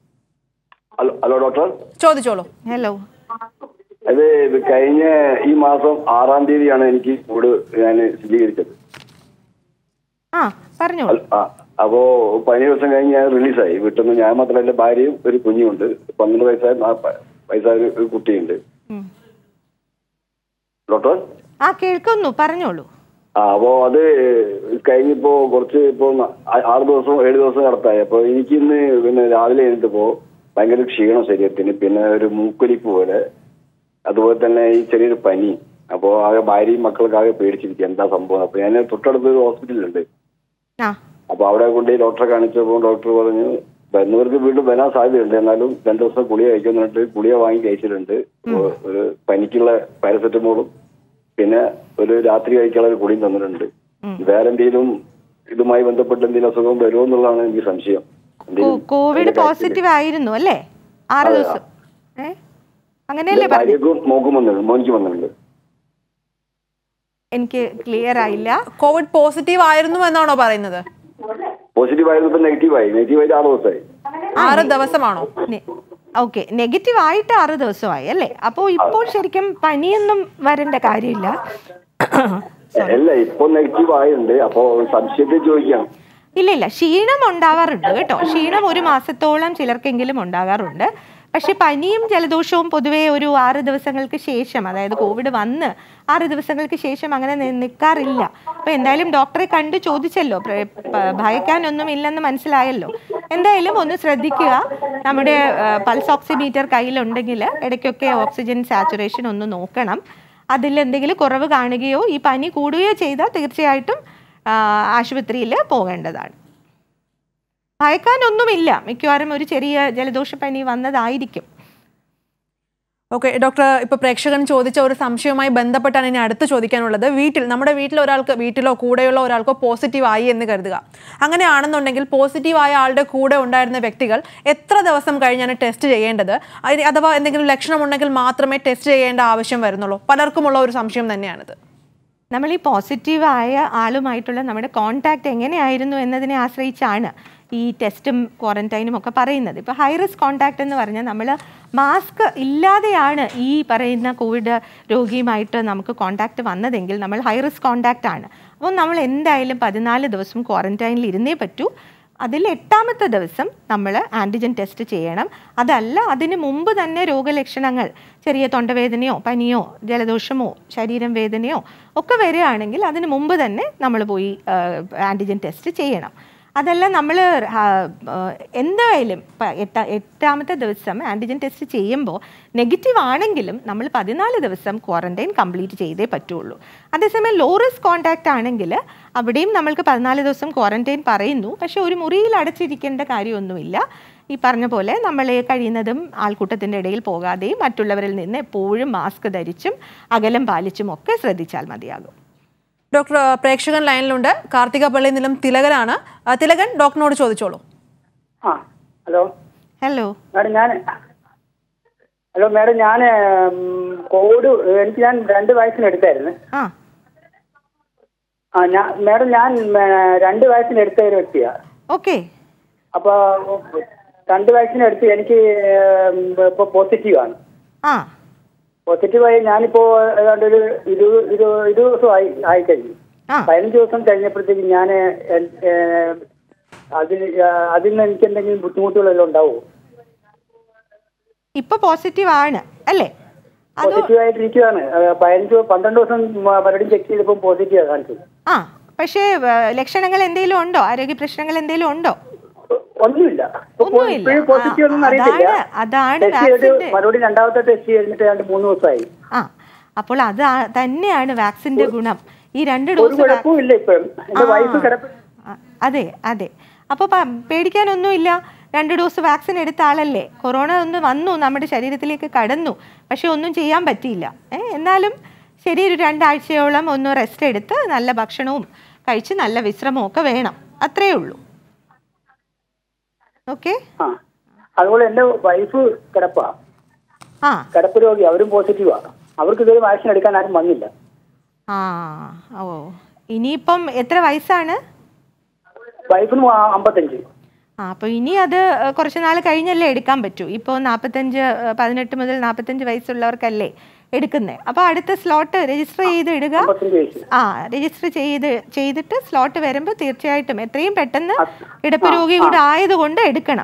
hello hello doctor ചോദിച്ചോളൂ ഹലോ അത് ഇത് കഴിഞ്ഞ ഈ മാസം ആറാം തീയതിയാണ് എനിക്ക് കോവിഡ് ഞാൻ സ്ഥിരീകരിച്ചത് ആ പറഞ്ഞോളൂ അൽ- ആ, അപ്പോ പതിനേഴ് ദിവസം കഴിഞ്ഞ് ഞാൻ റിലീസായി വീട്ടിൽ നിന്ന് ഞാൻ മാത്രമല്ല എന്റെ ഭാര്യയും ഒരു കുഞ്ഞുമുണ്ട് പന്ത്രണ്ട് വയസ്സായ നാ- പ- വയസ്സായ ഒരു- ഒരു കുട്ടിയുണ്ട് ഉം. ഡോക്ടർ ആ കേൾക്കുന്നു പറഞ്ഞോളൂ ആ അപ്പോ അത് കഴിഞ്ഞിപ്പോ കുറച്ച് ഇപ്പോ ന- ആ- ആറ് ദിവസം ഏഴ് ദിവസം കടത്തായി അപ്പൊ എനിക്കിന്ന് പിന്നെ രാവിലെ എഴുന്നേറ്റപ്പോ ഭയങ്കര ക്ഷീണം ശരീരത്തിന് പിന്നെ ഒരു മൂക്കൊലിപ്പ് പോലെ അതുപോലെ തന്നെ ഈ ചെറിയൊരു പനി അപ്പോ ആകെ ഭാര്യയും മക്കൾക്ക് ആകെ പേടിച്ചിരിക്കുക എന്താ സംഭവം അപ്പൊ ഞാൻ തൊട്ടടുത്ത് ഒരു ഹോസ്പിറ്റലുണ്ട് ആ അപ്പൊ അവിടെ കൊണ്ട് ഡോക്ടറെ കാണിച്ചപ്പോൾ ഡോക്ടർ പറഞ്ഞു വരുന്നവർക്ക് വീണ്ടും വരാൻ സാധ്യതയുണ്ട് എന്നാലും രണ്ടു ദിവസം ഗുളിക കഴിക്കുന്നു പറഞ്ഞിട്ട് ഗുളിക വാങ്ങി കഴിച്ചിട്ടുണ്ട് ഒ- ഒരു പനിക്കുള്ള പാരസെറ്റമോളും പിന്നെ ഒരു രാത്രി കഴിക്കാനുള്ള ഒരു ഗുളിയും തന്നിട്ടുണ്ട് വേറെ എന്തെങ്കിലും ഇതുമായി ബന്ധപ്പെട്ട് എന്തെങ്കിലും അസുഖം വരുമോ എന്നുള്ളതാണ് എനിക്ക് സംശയം എന്തെങ്കിലും കോ- കോവിഡ് അതിന്റെ കാര്യത്തില്. പോസിറ്റീവ് ആയിരുന്നു അല്ലേ ആറ് അതെ. ദിവസം ഏ അങ്ങനെയല്ലേ പറഞ്ഞു ഭാര്യക്കും മോക്കും വന്നിട്ടുണ്ട് മോനിക്ക് വന്നിട്ടുണ്ട് എനിക്ക് ക്ലിയർ ആയില്ല കോവിഡ് പോസിറ്റീവ് ആയിരുന്നു എന്നാണോ പറയുന്നത് പോസിറ്റീവ് ആയിരുന്നു ഇപ്പൊ നെഗറ്റീവ് ആയി നെഗറ്റീവ് ആയിട്ട് ആറ് ദിവസമായി ആറ് ദിവസമാണോ ഓക്കെ നെഗറ്റീവ് ആയിട്ട് ആറ് ദിവസമായി അല്ലേ അപ്പോൾ ഇപ്പോൾ ശരിക്കും പനിയൊന്നും വരേണ്ട കാര്യമില്ല അല്ല ഇപ്പൊ നെഗറ്റീവ് ആയിട്ടുണ്ട് അപ്പൊ സംശയത്തെ ചോദിക്കാം ഇല്ല ഇല്ല ക്ഷീണം ഉണ്ടാവാറുണ്ട് കേട്ടോ ക്ഷീണം ഒരു മാസത്തോളം ചിലർക്കെങ്കിലും ഉണ്ടാകാറുണ്ട് പക്ഷെ പനിയും ജലദോഷവും പൊതുവേ ഒരു ആറ് ദിവസങ്ങൾക്ക് ശേഷം അതായത് കോവിഡ് വന്ന് ആറ് ദിവസങ്ങൾക്ക് ശേഷം അങ്ങനെ നി- നിൽക്കാറില്ല അപ്പോൾ എന്തായാലും ഡോക്ടറെ കണ്ട് ചോദിച്ചല്ലോ പ്ര- പ- ഭയക്കാനൊന്നും ഇല്ലെന്ന് മനസ്സിലായല്ലോ എന്തായാലും ഒന്ന് ശ്രദ്ധിക്കുക നമ്മുടെ പൾസ് ഓക്സിമീറ്റർ കയ്യിലുണ്ടെങ്കിൽ ഇടയ്ക്കൊക്കെ ഓക്സിജൻ സാച്ചുറേഷൻ ഒന്ന് നോക്കണം അതിൽ എന്തെങ്കിലും കുറവ് കാണുകയോ ഈ പനി കൂടുകയോ ചെയ്താൽ തീർച്ചയായിട്ടും ആശുപത്രിയിൽ പോകേണ്ടതാണ് ഭയക്കാനൊന്നുമില്ല മിക്കവാറും ഒരു ചെറിയ ജലദോഷപ്പനി വന്നതായിരിക്കും ഓക്കെ ഡോക്ടർ ഇപ്പൊ പ്രേക്ഷകൻ ചോദിച്ച ഒരു സംശയവുമായി ബന്ധപ്പെട്ടാണ് ഇനി അടുത്ത് ചോദിക്കാനുള്ളത് വീട്ടിൽ നമ്മുടെ വീട്ടിൽ ഒരാൾക്ക് വീട്ടിലോ കൂടെയുള്ള ഒരാൾക്കോ പോസിറ്റീവ് ആയി എന്ന് കരുതുക അങ്ങനെയാണെന്നുണ്ടെങ്കിൽ പോസിറ്റീവ് ആയ ആളുടെ കൂടെ ഉണ്ടായിരുന്ന വ്യക്തികൾ എത്ര ദിവസം കഴിഞ്ഞാണ് ടെസ്റ്റ് ചെയ്യേണ്ടത് അതിന് അഥവാ എന്തെങ്കിലും ലക്ഷണമുണ്ടെങ്കിൽ മാത്രമേ ടെസ്റ്റ് ചെയ്യേണ്ട ആവശ്യം വരുന്നുള്ളൂ പലർക്കുമുള്ള ഒരു സംശയം തന്നെയാണിത് നമ്മൾ ഈ പോസിറ്റീവ് ആയ ആളുമായിട്ടുള്ള നമ്മുടെ കോണ്ടാക്ട് എങ്ങനെയായിരുന്നു എന്നതിനെ ആശ്രയിച്ചാണ് ഈ ടെസ്റ്റും ക്വാറന്റൈനും ഒക്കെ പറയുന്നത് ഇപ്പോൾ ഹൈ റിസ്ക് കോണ്ടാക്ട് എന്ന് പറഞ്ഞാൽ നമ്മൾ മാസ്ക് ഇല്ലാതെയാണ് ഈ പറയുന്ന കോവിഡ് രോഗിയുമായിട്ട് നമുക്ക് കോണ്ടാക്ട് വന്നതെങ്കിൽ നമ്മൾ ഹൈ റിസ്ക് കോണ്ടാക്റ്റ് ആണ് അപ്പോൾ നമ്മൾ എന്തായാലും പതിനാല് ദിവസം ക്വാറന്റൈനിൽ ഇരുന്നേ പറ്റൂ അതിൽ എട്ടാമത്തെ ദിവസം നമ്മൾ ആൻറ്റിജൻ ടെസ്റ്റ് ചെയ്യണം അതല്ല അതിന് മുമ്പ് തന്നെ രോഗലക്ഷണങ്ങൾ ചെറിയ തൊണ്ടവേദനയോ പനിയോ ജലദോഷമോ ശരീരം വേദനയോ ഒക്കെ വരികയാണെങ്കിൽ അതിന് മുമ്പ് തന്നെ നമ്മൾ പോയി ആൻറ്റിജൻ ടെസ്റ്റ് ചെയ്യണം അതല്ല നമ്മൾ എന്തായാലും പ- എട്ടാ എട്ടാമത്തെ ദിവസം ആൻറ്റിജൻ ടെസ്റ്റ് ചെയ്യുമ്പോൾ നെഗറ്റീവ് ആണെങ്കിലും നമ്മൾ പതിനാല് ദിവസം ക്വാറന്റൈൻ കംപ്ലീറ്റ് ചെയ്തേ പറ്റുള്ളൂ അതേസമയം ലോ റിസ്ക് കോൺടാക്റ്റ് ആണെങ്കിൽ അവിടെയും നമ്മൾക്ക് പതിനാല് ദിവസം ക്വാറന്റൈൻ പറയുന്നു പക്ഷേ ഒരു മുറിയിൽ അടച്ചിരിക്കേണ്ട കാര്യമൊന്നുമില്ല ഈ പറഞ്ഞ പോലെ നമ്മൾ കഴിയുന്നതും ആൾക്കൂട്ടത്തിൻ്റെ ഇടയിൽ പോകാതെയും മറ്റുള്ളവരിൽ നിന്ന് എപ്പോഴും മാസ്ക് ധരിച്ചും അകലം പാലിച്ചും ഒക്കെ ശ്രദ്ധിച്ചാൽ മതിയാകും ഡോക്ടർ പ്രേക്ഷകൻ ലൈനിലുണ്ട് കാർത്തിക പള്ളി നിലം തിലകനാണ് ആ, തിലകൻ ഡോക്ടറിനോട് ചോദിച്ചോളൂ ആ ഹലോ ഹലോ മാഡം ഞാൻ ഹലോ മാഡം ഞാൻ കോവിഡ് എനിക്ക് ഞാൻ രണ്ട് വാക്സിൻ എടുത്തായിരുന്നു ആ ആ ഞാൻ മാഡം ഞാൻ ഏ, രണ്ട് വാക്സിൻ എടുത്ത ഒരു വ്യക്തിയാണ് ഓക്കെ അപ്പോൾ രണ്ട് വാക്സിൻ എടുത്ത് എനിക്ക് ഇപ്പോൾ പോസിറ്റീവാണ് ആ പോസിറ്റീവായി ഞാനിപ്പോൾ ഏതാണ്ട് ഒരു ഇരുപത് ഇരുപത് ഇരുപത് ദിവസം ആയി ആയി കഴിഞ്ഞു ആ പതിനഞ്ച് ദിവസം കഴിഞ്ഞപ്പോഴത്തേക്ക് ഞാൻ അതിന് അതിൽ നിന്ന് എനിക്ക് എന്തെങ്കിലും ബുദ്ധിമുട്ടുകളെല്ലാം ഉണ്ടാവുമോ ഇപ്പൊ പോസിറ്റീവ് ആണ് അല്ലേ അത് പോസിറ്റീവ് ആയിട്ടിരിക്കുകയാണ് ഏ, പതിനഞ്ച് പന്ത്രണ്ട് ദിവസം പലരും ചെക്ക് ചെയ്തപ്പോൾ പോസിറ്റീവാണ് കാണിച്ചത് ആ പക്ഷേ ഏ, ലക്ഷണങ്ങൾ എന്തെങ്കിലും ഉണ്ടോ ആരോഗ്യ പ്രശ്നങ്ങൾ എന്തെങ്കിലും ഉണ്ടോ ഒന്നുമില്ല ഇപ്പൊ ഒന്നുമില്ല. ഇപ്പോഴും പോസിറ്റീവ് ഒന്നും ആ, അറിയത്തില്ല അതാണ്- അതാണ് ടെസ്റ്റ് ചെയ്തിട്ട് വാക്സിന്റെ- മറുപടി രണ്ടാമത്തെ ടെസ്റ്റ് ചെയ്തിട്ട് രണ്ട് മൂന്ന് ദിവസമായി ആ അപ്പോൾ അത് ആ- തന്നെയാണ് വാക്സിന്റെ ഗുണം ഈ രണ്ട് ഒരു ഡോസ് കുഴപ്പവും ഇല്ല ഇപ്പം എന്റെ ആ. വൈഫ് കിടപ്പ് ആ, അതെ അതെ അപ്പോൾ പേടിക്കാനൊന്നുമില്ല രണ്ട് ഡോസ് വാക്സിൻ എടുത്ത ആളല്ലേ കൊറോണ ഒന്ന് വന്നു നമ്മുടെ ശരീരത്തിലേക്ക് കടന്നു പക്ഷെ ഒന്നും ചെയ്യാൻ പറ്റിയില്ല ഏ, എന്നാലും ശരി ഒരു രണ്ടാഴ്ചയോളം ഒന്ന് റെസ്റ്റ് എടുത്ത് നല്ല ഭക്ഷണവും കഴിച്ച് നല്ല വിശ്രമവും ഒക്കെ വേണം അത്രയേ ഉള്ളൂ ഓക്കെ ആ അതുപോലെ എന്റെ വൈഫ് കിടപ്പാ ആ കിടപ്പ് രോഗി അവരും പോസിറ്റീവാ അവർക്ക് ഇതുവരെ വാക്സിൻ എടുക്കാൻ ആരും വന്നില്ല ആ ഓ ഇനിയിപ്പം എത്ര വയസ്സാണ് വൈഫിന് അമ്പത്തഞ്ച് ആ അപ്പോൾ ഇനി അത് ഏഹ്, കുറച്ച് നാൾ കഴിഞ്ഞല്ലേ എടുക്കാൻ പറ്റൂ ഇപ്പോൾ നാൽപ്പത്തഞ്ച് ഏഹ്, പതിനെട്ട് മുതൽ നാൽപ്പത്തഞ്ച് വയസ്സുള്ളവർക്കല്ലേ എടുക്കുന്നത് അപ്പോൾ അടുത്ത സ്ലോട്ട് രജിസ്റ്റർ ചെയ്ത് ഇടുക അമ്പത്തഞ്ച് വയസ്സ് ആ രജിസ്റ്റർ ചെയ്ത് ചെയ്തിട്ട് സ്ലോട്ട് വരുമ്പോൾ തീർച്ചയായിട്ടും എത്രയും പെട്ടെന്ന് ആ, കിടപ്പ് ആ, രോഗി കൂടെ ആയതുകൊണ്ട് എടുക്കണം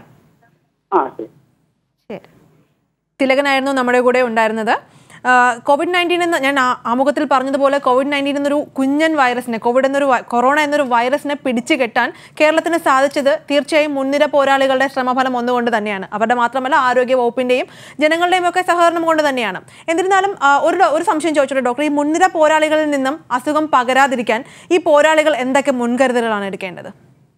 ആ ശരി ശരി തിലകനായിരുന്നു നമ്മുടെ കൂടെ ഉണ്ടായിരുന്നത് ആ, കോവിഡ് നയൻറ്റീൻ എന്ന് ഞാൻ ആ- ആമുഖത്തിൽ പറഞ്ഞതുപോലെ കോവിഡ് നയൻറ്റീൻ എന്നൊരു കുഞ്ഞൻ വൈറസിനെ കോവിഡ് എന്നൊരു വൈ- കൊറോണ എന്നൊരു വൈറസിനെ പിടിച്ചു കെട്ടാൻ കേരളത്തിന് സാധിച്ചത് തീർച്ചയായും മുൻനിര പോരാളികളുടെ ശ്രമഫലം ഒന്നുകൊണ്ട് തന്നെയാണ് അവരുടെ മാത്രമല്ല ആരോഗ്യ വകുപ്പിന്റെയും ജനങ്ങളുടെയും ഒക്കെ സഹകരണം കൊണ്ട് തന്നെയാണ് എന്നിരുന്നാലും ആ, ഒരു ഡോ- ഒരു സംശയം ചോദിച്ചോട്ടെ ഡോക്ടർ ഈ മുൻനിര പോരാളികളിൽ നിന്നും അസുഖം പകരാതിരിക്കാൻ ഈ പോരാളികൾ എന്തൊക്കെ മുൻകരുതലുകളാണ് എടുക്കേണ്ടത്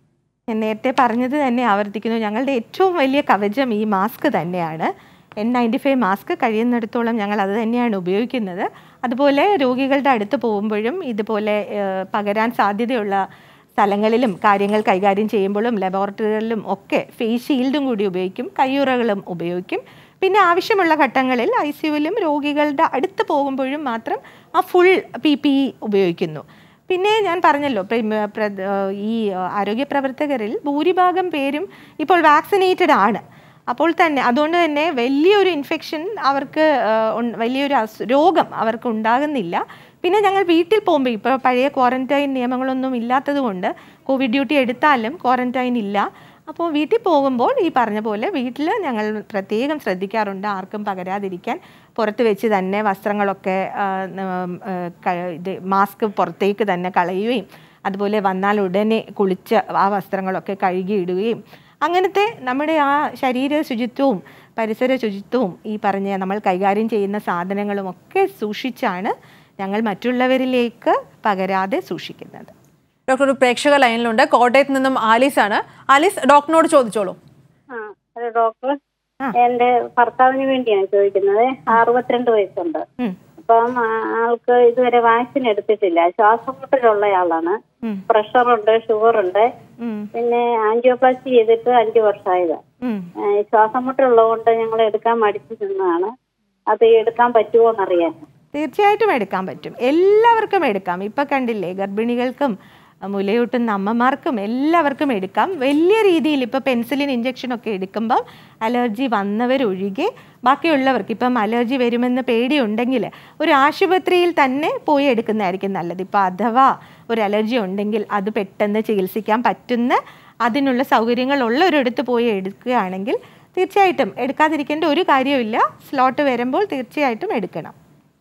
ഞാൻ നേരത്തെ പറഞ്ഞത് തന്നെ ആവർത്തിക്കുന്നു ഞങ്ങളുടെ ഏറ്റവും വലിയ കവചം ഈ മാസ്ക് തന്നെയാണ് എൻ നയൻറ്റി ഫൈവ് മാസ്ക് കഴിയുന്നിടത്തോളം ഞങ്ങൾ അത് തന്നെയാണ് ഉപയോഗിക്കുന്നത് അതുപോലെ രോഗികളുടെ അടുത്ത് പോകുമ്പോഴും ഇതുപോലെ ഏഹ്, പകരാൻ സാധ്യതയുള്ള സ്ഥലങ്ങളിലും കാര്യങ്ങൾ കൈകാര്യം ചെയ്യുമ്പോഴും ലബോറട്ടറികളിലും ഒക്കെ ഫേസ് ഷീൽഡും കൂടി ഉപയോഗിക്കും കയ്യുറകളും ഉപയോഗിക്കും പിന്നെ ആവശ്യമുള്ള ഘട്ടങ്ങളിൽ ഐ സിയുവിലും രോഗികളുടെ അടുത്ത് പോകുമ്പോഴും മാത്രം ആ ഫുൾ പി പി ഇ ഉപയോഗിക്കുന്നു പിന്നെ ഞാൻ പറഞ്ഞല്ലോ പ്ര- പ്ര- ഈ ആരോഗ്യ പ്രവർത്തകരിൽ ഭൂരിഭാഗം പേരും ഇപ്പോൾ വാക്സിനേറ്റഡ് ആണ് അപ്പോൾ തന്നെ അതുകൊണ്ട് തന്നെ വലിയൊരു ഇൻഫെക്ഷൻ അവർക്ക് ആ, ഉൺ- വലിയൊരു അസു- രോഗം അവർക്ക് ഉണ്ടാകുന്നില്ല പിന്നെ ഞങ്ങൾ വീട്ടിൽ പോകുമ്പോൾ ഇപ്പോൾ പഴയ ക്വാറന്റൈൻ നിയമങ്ങളൊന്നും ഇല്ലാത്തത് കൊണ്ട് കോവിഡ് ഡ്യൂട്ടി എടുത്താലും ക്വാറന്റൈൻ ഇല്ല അപ്പോൾ വീട്ടിൽ പോകുമ്പോൾ ഈ പറഞ്ഞ പോലെ വീട്ടിൽ ഞങ്ങൾ പ്രത്യേകം ശ്രദ്ധിക്കാറുണ്ട് ആർക്കും പകരാതിരിക്കാൻ പുറത്ത് വെച്ച് തന്നെ വസ്ത്രങ്ങളൊക്കെ ആ, ഉം, ആ, ക- ഇത് മാസ്ക് പുറത്തേക്ക് തന്നെ കളയുകയും അതുപോലെ വന്നാൽ ഉടനെ കുളിച്ച് ആ വസ്ത്രങ്ങളൊക്കെ കഴുകിയിടുകയും അങ്ങനത്തെ നമ്മുടെ ആ ശരീര ശുചിത്വവും പരിസര ശുചിത്വവും ഈ പറഞ്ഞ നമ്മൾ കൈകാര്യം ചെയ്യുന്ന സാധനങ്ങളും ഒക്കെ സൂക്ഷിച്ചാണ് ഞങ്ങൾ മറ്റുള്ളവരിലേക്ക് പകരാതെ സൂക്ഷിക്കുന്നത് ഡോക്ടർ ഒരു പ്രേക്ഷക ലൈനിലുണ്ട് കോട്ടയത്ത് നിന്നും ആലീസ് ആണ് ആലീസ് ഡോക്ടറിനോട് ചോദിച്ചോളൂ ആ ഹലോ ഡോക്ടർ എന്റെ ഭർത്താവിന് വേണ്ടിയാണ് ചോദിക്കുന്നത് അറുപത്തിരണ്ട് വയസ്സുണ്ട് ഉം, അപ്പം ആ, ആൾക്ക് ഇതുവരെ വാക്സിൻ എടുത്തിട്ടില്ല ശ്വാസമുട്ടലുള്ള ആളാണ് ഉം, പ്രഷറുണ്ട് ഷുഗറുണ്ട് ഉം, പിന്നെ ആൻജിയോപ്ലാസ്റ്റി ചെയ്തിട്ട് അഞ്ചു വർഷമായത് ഉം. ശ്വാസമുട്ടുള്ളതുകൊണ്ട് ഞങ്ങൾ എടുക്കാൻ മടിച്ചു നിന്നതാണ് അത് എടുക്കാൻ പറ്റുമോ എന്നറിയാൻ തീർച്ചയായിട്ടും എടുക്കാൻ പറ്റും എല്ലാവർക്കും എടുക്കാം ഇപ്പം കണ്ടില്ലേ ഗർഭിണികൾക്കും അഹ് മുലയൂട്ടുന്ന അമ്മമാർക്കും എല്ലാവർക്കും എടുക്കാം വലിയ രീതിയിൽ ഇപ്പോൾ പെൻസിലിൻ ഇഞ്ചക്ഷൻ ഒക്കെ എടുക്കുമ്പോൾ അലർജി വന്നവരൊഴികെ ബാക്കിയുള്ളവർക്ക് ഇപ്പം അലർജി വരുമെന്ന് പേടിയുണ്ടെങ്കിൽ ഒരു ആശുപത്രിയിൽ തന്നെ പോയി എടുക്കുന്നതായിരിക്കും നല്ലത് ഇപ്പോൾ അഥവാ ഒരു അലർജി ഉണ്ടെങ്കിൽ അത് പെട്ടെന്ന് ചികിത്സിക്കാൻ പറ്റുന്ന അതിനുള്ള സൗകര്യങ്ങൾ ഉള്ളൊരിടത്ത് പോയി എടുക്കുകയാണെങ്കിൽ തീർച്ചയായിട്ടും എടുക്കാതിരിക്കേണ്ട ഒരു കാര്യമില്ല സ്ലോട്ട് വരുമ്പോൾ തീർച്ചയായിട്ടും എടുക്കണം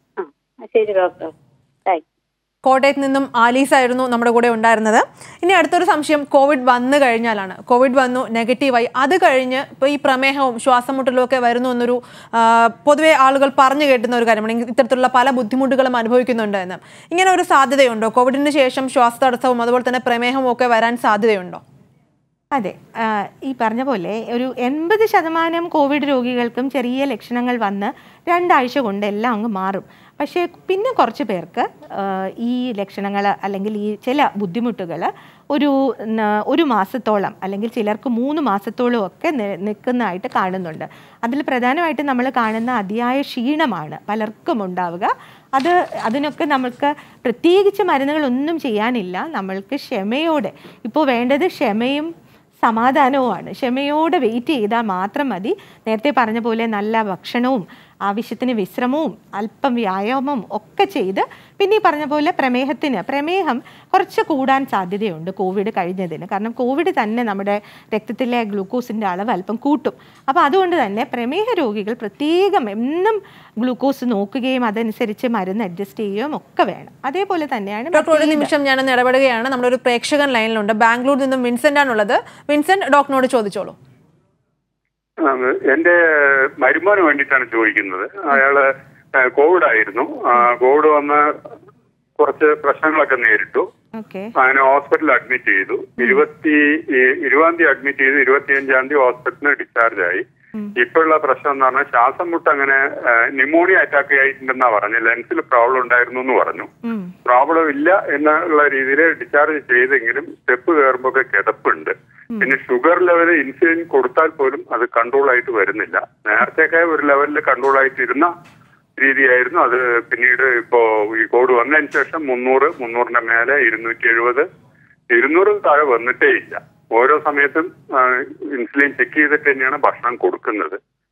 ആ ശരി ഡോക്ടർ താങ്ക് കോട്ടയത്ത് നിന്നും ആലീസ് ആയിരുന്നു നമ്മുടെ കൂടെ ഉണ്ടായിരുന്നത് ഇനി അടുത്തൊരു സംശയം കോവിഡ് വന്നു കഴിഞ്ഞാലാണ് കോവിഡ് വന്നു നെഗറ്റീവായി അത് കഴിഞ്ഞ് ഇപ്പോൾ ഈ പ്രമേഹവും ശ്വാസം മുട്ടലും ഒക്കെ വരുന്നു എന്നൊരു ആ, പൊതുവെ ആളുകൾ പറഞ്ഞു കേട്ടുന്ന ഒരു കാര്യമാണ് ഇങ്ങ- ഇത്തരത്തിലുള്ള പല ബുദ്ധിമുട്ടുകളും അനുഭവിക്കുന്നുണ്ട് എന്ന് ഇങ്ങനെ ഒരു സാധ്യതയുണ്ടോ കോവിഡിന് ശേഷം ശ്വാസതടസ്സവും അതുപോലെ തന്നെ പ്രമേഹവും ഒക്കെ വരാൻ സാധ്യതയുണ്ടോ അതെ ആ, ഈ പറഞ്ഞ പോലെ ഒരു എൺപത് ശതമാനം കോവിഡ് രോഗികൾക്കും ചെറിയ ലക്ഷണങ്ങൾ വന്ന് രണ്ടാഴ്ച കൊണ്ട് എല്ലാം അങ്ങ് മാറും പക്ഷേ പിന്നെ കുറച്ച് പേർക്ക് ആ, ഈ ലക്ഷണങ്ങൾ അല്ലെങ്കിൽ ഈ ചില ബുദ്ധിമുട്ടുകൾ ഒരു ന- ഒരു മാസത്തോളം അല്ലെങ്കിൽ ചിലർക്ക് മൂന്ന് മാസത്തോളം ഒക്കെ നി- നിൽക്കുന്നതായിട്ട് കാണുന്നുണ്ട് അതിൽ പ്രധാനമായിട്ട് നമ്മൾ കാണുന്ന അതിയായ ക്ഷീണമാണ് പലർക്കും ഉണ്ടാവുക അത് അതിനൊക്കെ നമുക്ക് പ്രത്യേകിച്ച് മരുന്നുകളൊന്നും ചെയ്യാനില്ല നമ്മൾക്ക് ക്ഷമയോടെ ഇപ്പോൾ വേണ്ടത് ക്ഷമയും സമാധാനവുമാണ് ക്ഷമയോടെ വെയിറ്റ് ചെയ്താൽ മാത്രം മതി നേരത്തെ പറഞ്ഞ പോലെ നല്ല ഭക്ഷണവും ആവശ്യത്തിന് വിശ്രമവും അല്പം വ്യായാമവും ഒക്കെ ചെയ്ത് പിന്നെ ഈ പറഞ്ഞ പോലെ പ്രമേഹത്തിന് പ്രമേഹം കുറച്ച് കൂടാൻ സാധ്യതയുണ്ട് കോവിഡ് കഴിഞ്ഞതിന് കാരണം കോവിഡ് തന്നെ നമ്മുടെ രക്തത്തിലെ ഗ്ലൂക്കോസിൻ്റെ അളവ് അല്പം കൂട്ടും അപ്പോൾ അതുകൊണ്ട് തന്നെ പ്രമേഹ രോഗികൾ പ്രത്യേകം എന്നും ഗ്ലൂക്കോസ് നോക്കുകയും അതനുസരിച്ച് മരുന്ന് അഡ്ജസ്റ്റ് ചെയ്യുകയും ഒക്കെ വേണം അതേപോലെ തന്നെയാണ് ഡോക്ടർ ഒരു മറ്റേത്. നിമിഷം ഞാനൊന്ന് ഇടപെടുകയാണ് നമ്മുടെ ഒരു പ്രേക്ഷകൻ ലൈനിലുണ്ട് ബാംഗ്ലൂരിൽ നിന്നും വിൻസെന്റ് ആണുള്ളത് വിൻസെന്റ് ഡോക്ടറിനോട് ചോദിച്ചോളൂ ആ, എന്റെ മരുമോന് വേണ്ടിയിട്ടാണ് ചോദിക്കുന്നത് അയാള് ആ, കോവിഡ് ആയിരുന്നു ആ, കോവിഡ് വന്ന് കുറച്ച് പ്രശ്നങ്ങളൊക്കെ നേരിട്ടു ഓക്കെ അതിനെ ഹോസ്പിറ്റലിൽ അഡ്മിറ്റ് ചെയ്തു ഇരുപത്തി ഈ- ഇരുപതാം തീയതി അഡ്മിറ്റ് ചെയ്തു ഇരുപത്തിയഞ്ചാം തീയതി ഹോസ്പിറ്റലിൽ ഡിസ്ചാർജ് ആയി ഇപ്പോഴുള്ള പ്രശ്നം എന്ന് പറഞ്ഞാൽ ശ്വാസം മുട്ട് അങ്ങനെ ന്യൂമോണിയ അറ്റാക്ക് ആയിട്ടുണ്ടെന്നാ പറഞ്ഞു ലെൻസിൽ പ്രോബ്ലം ഉണ്ടായിരുന്നു എന്ന് പറഞ്ഞു ഉം. പ്രോബ്ലം ഇല്ല എന്നുള്ള രീതിയിൽ ഡിസ്ചാർജ് ചെയ്തെങ്കിലും സ്റ്റെപ്പ് കയറുമ്പോൾ ഒക്കെ കിതപ്പുണ്ട് പിന്നെ ഷുഗർ ലെവൽ ഇൻസുലിൻ കൊടുത്താൽ പോലും അത് കൺട്രോൾ ആയിട്ട് വരുന്നില്ല നേരത്തെയൊക്കെ ഒരു ലെവലിൽ കൺട്രോൾ ആയിട്ട് ഇരുന്ന രീതിയായിരുന്നു അത് പിന്നീട് ഇപ്പോ ഈ കോവിഡ് വന്നതിന് ശേഷം മുന്നൂറ് മുന്നൂറിന്റെ മേലെ ഇരുന്നൂറ്റി എഴുപത് ഇരുന്നൂറിൽ താഴെ വന്നിട്ടേ ഇല്ല ഓരോ സമയത്തും ആ, ഇൻസുലിൻ ചെക്ക് ചെയ്തിട്ട് തന്നെയാണ് ഭക്ഷണം കൊടുക്കുന്നത്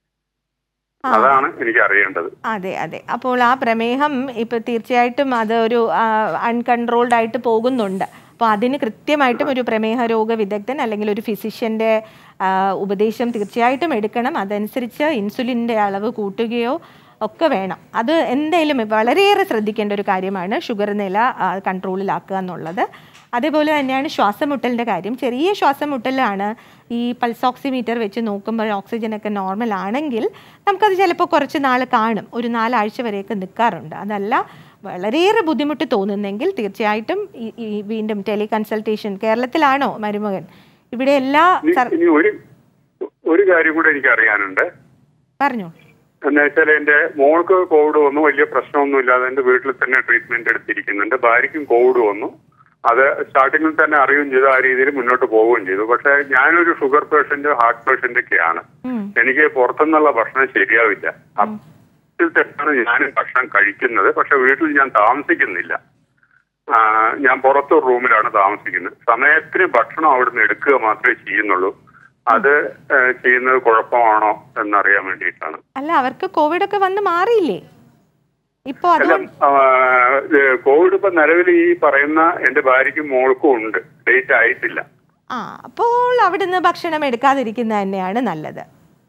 ആ. അതാണ് എനിക്ക് അറിയേണ്ടത് അതെ അതെ അപ്പോൾ ആ പ്രമേഹം ഇപ്പൊ തീർച്ചയായിട്ടും അത് ഒരു അൺകൺട്രോൾഡ് ആയിട്ട് പോകുന്നുണ്ട് അപ്പോൾ അതിന് കൃത്യമായിട്ടും ഒരു പ്രമേഹ രോഗ വിദഗ്ധൻ അല്ലെങ്കിൽ ഒരു ഫിസിഷ്യൻ്റെ ഉപദേശം തീർച്ചയായിട്ടും എടുക്കണം അതനുസരിച്ച് ഇൻസുലിൻ്റെ അളവ് കൂട്ടുകയോ ഒക്കെ വേണം അത് എന്തായാലും വളരെയേറെ ശ്രദ്ധിക്കേണ്ട ഒരു കാര്യമാണ് ഷുഗർ നില ആ, കൺട്രോളിലാക്കുക എന്നുള്ളത് അതേപോലെ തന്നെയാണ് ശ്വാസമുട്ടലിൻ്റെ കാര്യം ചെറിയ ശ്വാസമുട്ടലാണ് ഈ പൾസ് ഓക്സിമീറ്റർ വെച്ച് നോക്കുമ്പോൾ ഓക്സിജനൊക്കെ നോർമൽ ആണെങ്കിൽ നമുക്കത് ചിലപ്പോൾ കുറച്ച് നാൾ കാണും ഒരു നാലാഴ്ച വരെയൊക്കെ നിൽക്കാറുണ്ട് അതല്ല വളരെയേറെ ബുദ്ധിമുട്ട് തോന്നുന്നെങ്കിൽ തീർച്ചയായിട്ടും ഈ ഈ വീണ്ടും ടെലി കൺസൾട്ടേഷൻ കേരളത്തിലാണോ മരുമകൻ ഇവിടെ എല്ലാ ഇനി- സർ ഇനി ഒരു ഒരു കാര്യം കൂടെ എനിക്ക് അറിയാനുണ്ട് പറഞ്ഞു എന്ന് വെച്ചാൽ എന്റെ മോൾക്ക് കോവിഡ് വന്നു വലിയ പ്രശ്നമൊന്നും ഇല്ലാതെ എന്റെ വീട്ടിൽ തന്നെ ട്രീറ്റ്മെന്റ് എടുത്തിരിക്കുന്നുണ്ട് ഭാര്യയ്ക്കും കോവിഡ് വന്നു അത് സ്റ്റാർട്ടിങ്ങിൽ തന്നെ അറിയുകയും ചെയ്തു ആ രീതിയിൽ മുന്നോട്ട് പോവുകയും ചെയ്തു പക്ഷെ ഞാനൊരു ഷുഗർ പേഷ്യന്റ് ഹാർട്ട് പേഷ്യന്റ് ഒക്കെയാണ് ഉം. എനിക്ക് പുറത്തുനിന്നുള്ള ഭക്ഷണം ശരിയാവില്ല അതിൽ തെറ്റാണ് ഞാൻ ഭക്ഷണം കഴിക്കുന്നത് പക്ഷെ വീട്ടിൽ ഞാൻ താമസിക്കുന്നില്ല ആ, ഞാൻ പുറത്തൊരു റൂമിലാണ് താമസിക്കുന്നത് സമയത്തിന് ഭക്ഷണം അവിടുന്ന് എടുക്കുക മാത്രമേ ചെയ്യുന്നുള്ളൂ അത് ഏ, ചെയ്യുന്നത് കുഴപ്പമാണോ എന്നറിയാൻ വേണ്ടിയിട്ടാണ് അല്ല അവർക്ക് കോവിഡ് ഒക്കെ വന്ന് മാറിയില്ലേ ഇപ്പോൾ അല്ല അതുകൊണ്ട് ആ, ഇത് കോവിഡ് ഇപ്പൊ നിലവിൽ ഈ പറയുന്ന എന്റെ ഭാര്യയ്ക്കും മോൾക്കും ഉണ്ട് ഡേറ്റ് ആയിട്ടില്ല ആ അപ്പോൾ അവിടുന്ന് ഭക്ഷണം എടുക്കാതിരിക്കുന്നത് തന്നെയാണ് നല്ലത്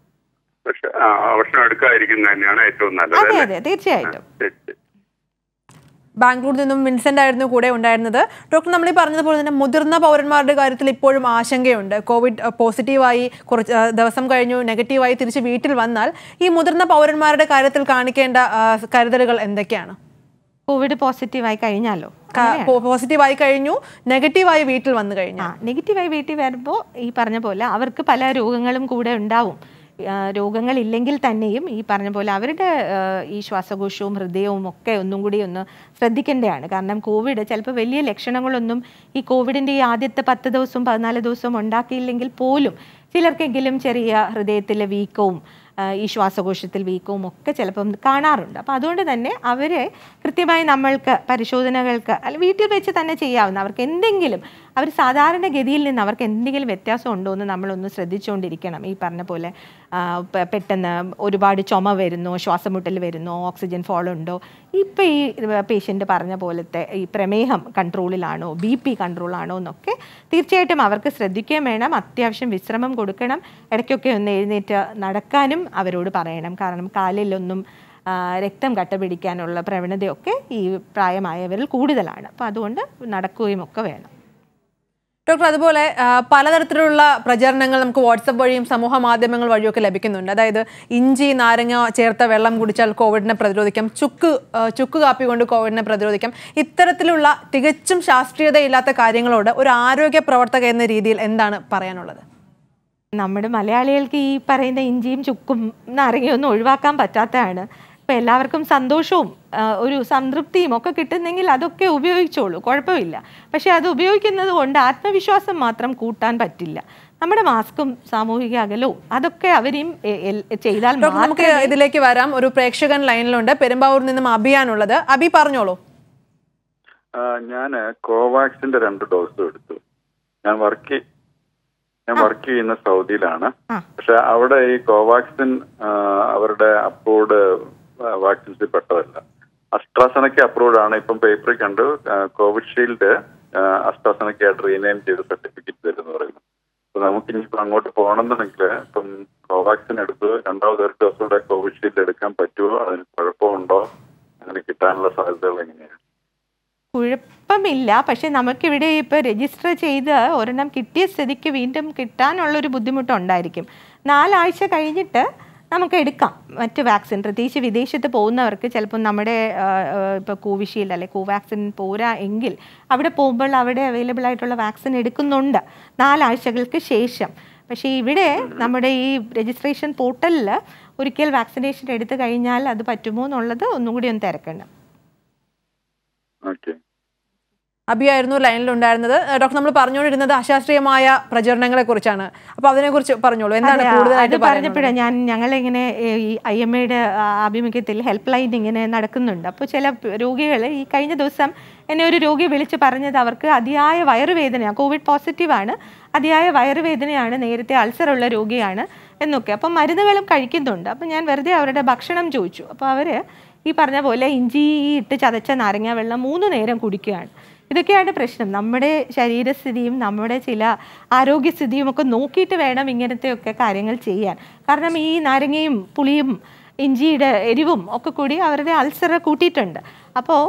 പക്ഷെ ആ, ഭക്ഷണം എടുക്കാതിരിക്കുന്നത് തന്നെയാണ് ഏറ്റവും നല്ലത് അതെ അല്ലേ? അതെ തീർച്ചയായിട്ടും ശരി, ശരി. ബാംഗ്ലൂരിൽ നിന്നും വിൻസെന്റ് ആയിരുന്നു കൂടെ ഉണ്ടായിരുന്നത് ഡോക്ടർ നമ്മൾ ഈ പറഞ്ഞതുപോലെ തന്നെ മുതിർന്ന പൗരന്മാരുടെ കാര്യത്തിൽ ഇപ്പോഴും ആശങ്കയുണ്ട് കോവിഡ് അഹ്, പോസിറ്റീവായി കുറച്ച് അഹ്, ദിവസം കഴിഞ്ഞു നെഗറ്റീവായി തിരിച്ച് വീട്ടിൽ വന്നാൽ ഈ മുതിർന്ന പൗരന്മാരുടെ കാര്യത്തിൽ കാണിക്കേണ്ട അഹ്, കരുതലുകൾ എന്തൊക്കെയാണ് കോവിഡ് പോസിറ്റീവായി കഴിഞ്ഞാലോ ക- പോ- പോസിറ്റീവായി കഴിഞ്ഞു നെഗറ്റീവായി വീട്ടിൽ വന്നു ആ കഴിഞ്ഞാൽ നെഗറ്റീവായി വീട്ടിൽ വരുമ്പോൾ ഈ പറഞ്ഞ പോലെ അവർക്ക് പല രോഗങ്ങളും കൂടെ ഉണ്ടാവും ആ, രോഗങ്ങളില്ലെങ്കിൽ തന്നെയും ഈ പറഞ്ഞ പോലെ അവരുടെ ആ, ഈ ശ്വാസകോശവും ഹൃദയവും ഒക്കെ ഒന്നും കൂടി ഒന്ന് ശ്രദ്ധിക്കേണ്ടതാണ് കാരണം കോവിഡ് ചിലപ്പോൾ വലിയ ലക്ഷണങ്ങളൊന്നും ഈ കോവിഡിൻ്റെ ഈ ആദ്യത്തെ പത്ത് ദിവസവും പതിനാല് ദിവസവും ഉണ്ടാക്കിയില്ലെങ്കിൽ പോലും ചിലർക്കെങ്കിലും ചെറിയ ഹൃദയത്തിലെ വീക്കവും ആ, ഈ ശ്വാസകോശത്തിൽ വീക്കവും ഒക്കെ ചിലപ്പം കാണാറുണ്ട് അപ്പോൾ അതുകൊണ്ട് തന്നെ അവരെ കൃത്യമായി നമ്മൾക്ക് പരിശോധനകൾക്ക് അല്ല വീട്ടിൽ വെച്ച് തന്നെ ചെയ്യാവുന്ന അവർക്ക് എന്തെങ്കിലും അവർ സാധാരണഗതിയിൽ നിന്ന് അവർക്ക് എന്തെങ്കിലും വ്യത്യാസം ഉണ്ടോ എന്ന് നമ്മളൊന്ന് ശ്രദ്ധിച്ചുകൊണ്ടിരിക്കണം ഈ പറഞ്ഞ പോലെ ആ, പെ- പെട്ടെന്ന് ഒരുപാട് ചുമ വരുന്നോ ശ്വാസമുട്ടൽ വരുന്നോ ഓക്സിജൻ ഫോൾ ഉണ്ടോ ഇപ്പോൾ ഈ പേഷ്യൻ്റ് പറഞ്ഞ പോലത്തെ ഈ പ്രമേഹം കൺട്രോളിലാണോ ബി പി കൺട്രോളാണോ എന്നൊക്കെ തീർച്ചയായിട്ടും അവർക്ക് ശ്രദ്ധിക്കുകയും വേണം അത്യാവശ്യം വിശ്രമം കൊടുക്കണം ഇടയ്ക്കൊക്കെ ഒന്ന് എഴുന്നേറ്റ് നടക്കാനും അവരോട് പറയണം കാരണം കാലിലൊന്നും ആ, രക്തം കട്ട പിടിക്കാനുള്ള പ്രവണതയൊക്കെ ഈ പ്രായമായവരിൽ കൂടുതലാണ് അപ്പോൾ അതുകൊണ്ട് നടക്കുകയും ഒക്കെ വേണം ഡോക്ടർ അതുപോലെ ആ, പലതരത്തിലുള്ള പ്രചരണങ്ങൾ നമുക്ക് വാട്സപ്പ് വഴിയും സമൂഹ മാധ്യമങ്ങൾ വഴിയൊക്കെ ലഭിക്കുന്നുണ്ട് അതായത് ഇഞ്ചി നാരങ്ങ ചേർത്ത വെള്ളം കുടിച്ചാൽ കോവിഡിനെ പ്രതിരോധിക്കാം ചുക്ക് ആ, ചുക്ക് കാപ്പി കൊണ്ട് കോവിഡിനെ പ്രതിരോധിക്കാം ഇത്തരത്തിലുള്ള തികച്ചും ശാസ്ത്രീയതയില്ലാത്ത കാര്യങ്ങളോട് ഒരു ആരോഗ്യ പ്രവർത്തക എന്ന രീതിയിൽ എന്താണ് പറയാനുള്ളത് നമ്മുടെ മലയാളികൾക്ക് ഈ പറയുന്ന ഇഞ്ചിയും ചുക്കും നാരങ്ങയൊന്നും ഒഴിവാക്കാൻ പറ്റാത്തതാണ് ഇപ്പം എല്ലാവർക്കും സന്തോഷവും ആ, ഒരു സംതൃപ്തിയും ഒക്കെ കിട്ടുന്നെങ്കിൽ അതൊക്കെ ഉപയോഗിച്ചോളൂ കുഴപ്പമില്ല പക്ഷേ അത് ഉപയോഗിക്കുന്നത് കൊണ്ട് ആത്മവിശ്വാസം മാത്രം കൂട്ടാൻ പറ്റില്ല നമ്മുടെ മാസ്കും സാമൂഹിക അകലവും അതൊക്കെ അവരെയും എ- എൽ- ചെയ്താൽ ഡോക്ടർ നമുക്ക് മാത്രമേ ഇതിലേക്ക് വരാം ഒരു പ്രേക്ഷകൻ ലൈനിലുണ്ട് പെരുമ്പാവൂരിൽ നിന്നും അഭിയാനുള്ളത് അബി പറഞ്ഞോളൂ ഞാൻ കോവാക്സിന്റെ രണ്ട് ഡോസും എടുത്തു ഞാൻ വർക്ക് ഞാൻ വർക്ക് ചെയ്യുന്ന സൗദിയിലാണ് ആ. പക്ഷെ അവിടെ ഈ കോവാക്സിൻ ആ, അവരുടെ അപ്രൂവ്ഡ് വാക്സിൻസിൽ പെട്ടതല്ല അസ്ട്രാസനയ്ക്ക് അപ്രൂവ്ഡ് ആണ് ഇപ്പം പേപ്പറിൽ കണ്ടു കോവിഷീൽഡ് അസ്ട്രാസനയ്ക്കായിട്ട് റീനെയിം ചെയ്ത് സർട്ടിഫിക്കറ്റ് തരുമെന്ന് പറയുന്നു അപ്പൊ നമുക്ക് ഇനിയിപ്പോ അങ്ങോട്ട് പോകണമെന്നുണ്ടെങ്കിൽ ഇപ്പം കോവാക്സിൻ എടുത്ത് രണ്ടാമത് ഒരു ഡോസ് കൂടെ കോവിഷീൽഡ് എടുക്കാൻ പറ്റുമോ അതിന് കുഴപ്പമുണ്ടോ അങ്ങനെ കിട്ടാനുള്ള സാധ്യതകൾ എങ്ങനെയാണ് കുഴപ്പമില്ല പക്ഷെ നമുക്കിവിടെ ഇപ്പോൾ രജിസ്റ്റർ ചെയ്ത് ഒരെണ്ണം കിട്ടിയ സ്ഥിതിക്ക് വീണ്ടും കിട്ടാനുള്ളൊരു ബുദ്ധിമുട്ടുണ്ടായിരിക്കും നാലാഴ്ച കഴിഞ്ഞിട്ട് നമുക്ക് എടുക്കാം മറ്റ് വാക്സിൻ പ്രത്യേകിച്ച് വിദേശത്ത് പോകുന്നവർക്ക് ചിലപ്പോൾ നമ്മുടെ ഇപ്പോൾ കോവിഷീൽഡ് അല്ലെ കോവാക്സിൻ പോരാ എങ്കിൽ അവിടെ പോകുമ്പോൾ അവിടെ അവൈലബിൾ ആയിട്ടുള്ള വാക്സിൻ എടുക്കുന്നുണ്ട് നാലാഴ്ചകൾക്ക് ശേഷം പക്ഷേ ഇവിടെ നമ്മുടെ ഈ രജിസ്ട്രേഷൻ പോർട്ടലിൽ ഒരിക്കൽ വാക്സിനേഷൻ എടുത്തു കഴിഞ്ഞാൽ അത് പറ്റുമോ എന്നുള്ളത് ഒന്നും കൂടി ഒന്ന് തിരക്കണം ഓക്കെ അബിയായിരുന്നു ലൈനിലുണ്ടായിരുന്നത് ഏഹ് ഡോക്ടർ നമ്മൾ പറഞ്ഞുകൊണ്ടിരുന്നത് അശാസ്ത്രീയമായ പ്രചരണങ്ങളെ കുറിച്ചാണ് അപ്പൊ അതിനെക്കുറിച്ച് പറഞ്ഞോളൂ എന്താണ് അതെ, അത് കൂടുതലായിട്ട് പറഞ്ഞപ്പോഴാണ് ഞാൻ ഞങ്ങളിങ്ങനെ ഏ, ഈ ഐ എം എയുടെ ആഭിമുഖ്യത്തിൽ ഹെൽപ്പ് ലൈൻ ഇങ്ങനെ നടക്കുന്നുണ്ട് അപ്പോൾ ചില രോഗികൾ ഈ കഴിഞ്ഞ ദിവസം എന്നെ ഒരു രോഗി വിളിച്ച് പറഞ്ഞത് അവർക്ക് അതിയായ വയറുവേദനയാണ് കോവിഡ് പോസിറ്റീവാണ് അതിയായ വയറുവേദനയാണ് നേരത്തെ അൾസർ ഉള്ള രോഗിയാണ് എന്നൊക്കെ അപ്പം മരുന്നുകളും കഴിക്കുന്നുണ്ട് അപ്പം ഞാൻ വെറുതെ അവരുടെ ഭക്ഷണം ചോദിച്ചു അപ്പോൾ അവർ ഈ പറഞ്ഞ പോലെ ഇഞ്ചി ഇട്ട് ചതച്ച നാരങ്ങ വെള്ളം മൂന്ന് നേരം കുടിക്കുകയാണ് ഇതൊക്കെയാണ് പ്രശ്നം നമ്മുടെ ശരീരസ്ഥിതിയും നമ്മുടെ ചില ആരോഗ്യസ്ഥിതിയും ഒക്കെ നോക്കിയിട്ട് വേണം ഇങ്ങനത്തെയൊക്കെ കാര്യങ്ങൾ ചെയ്യാൻ കാരണം ഈ നാരങ്ങയും പുളിയും ഇഞ്ചിയുടെ എരിവും ഒക്കെ കൂടി അവരുടെ അൾസർ കൂട്ടിയിട്ടുണ്ട് അപ്പോൾ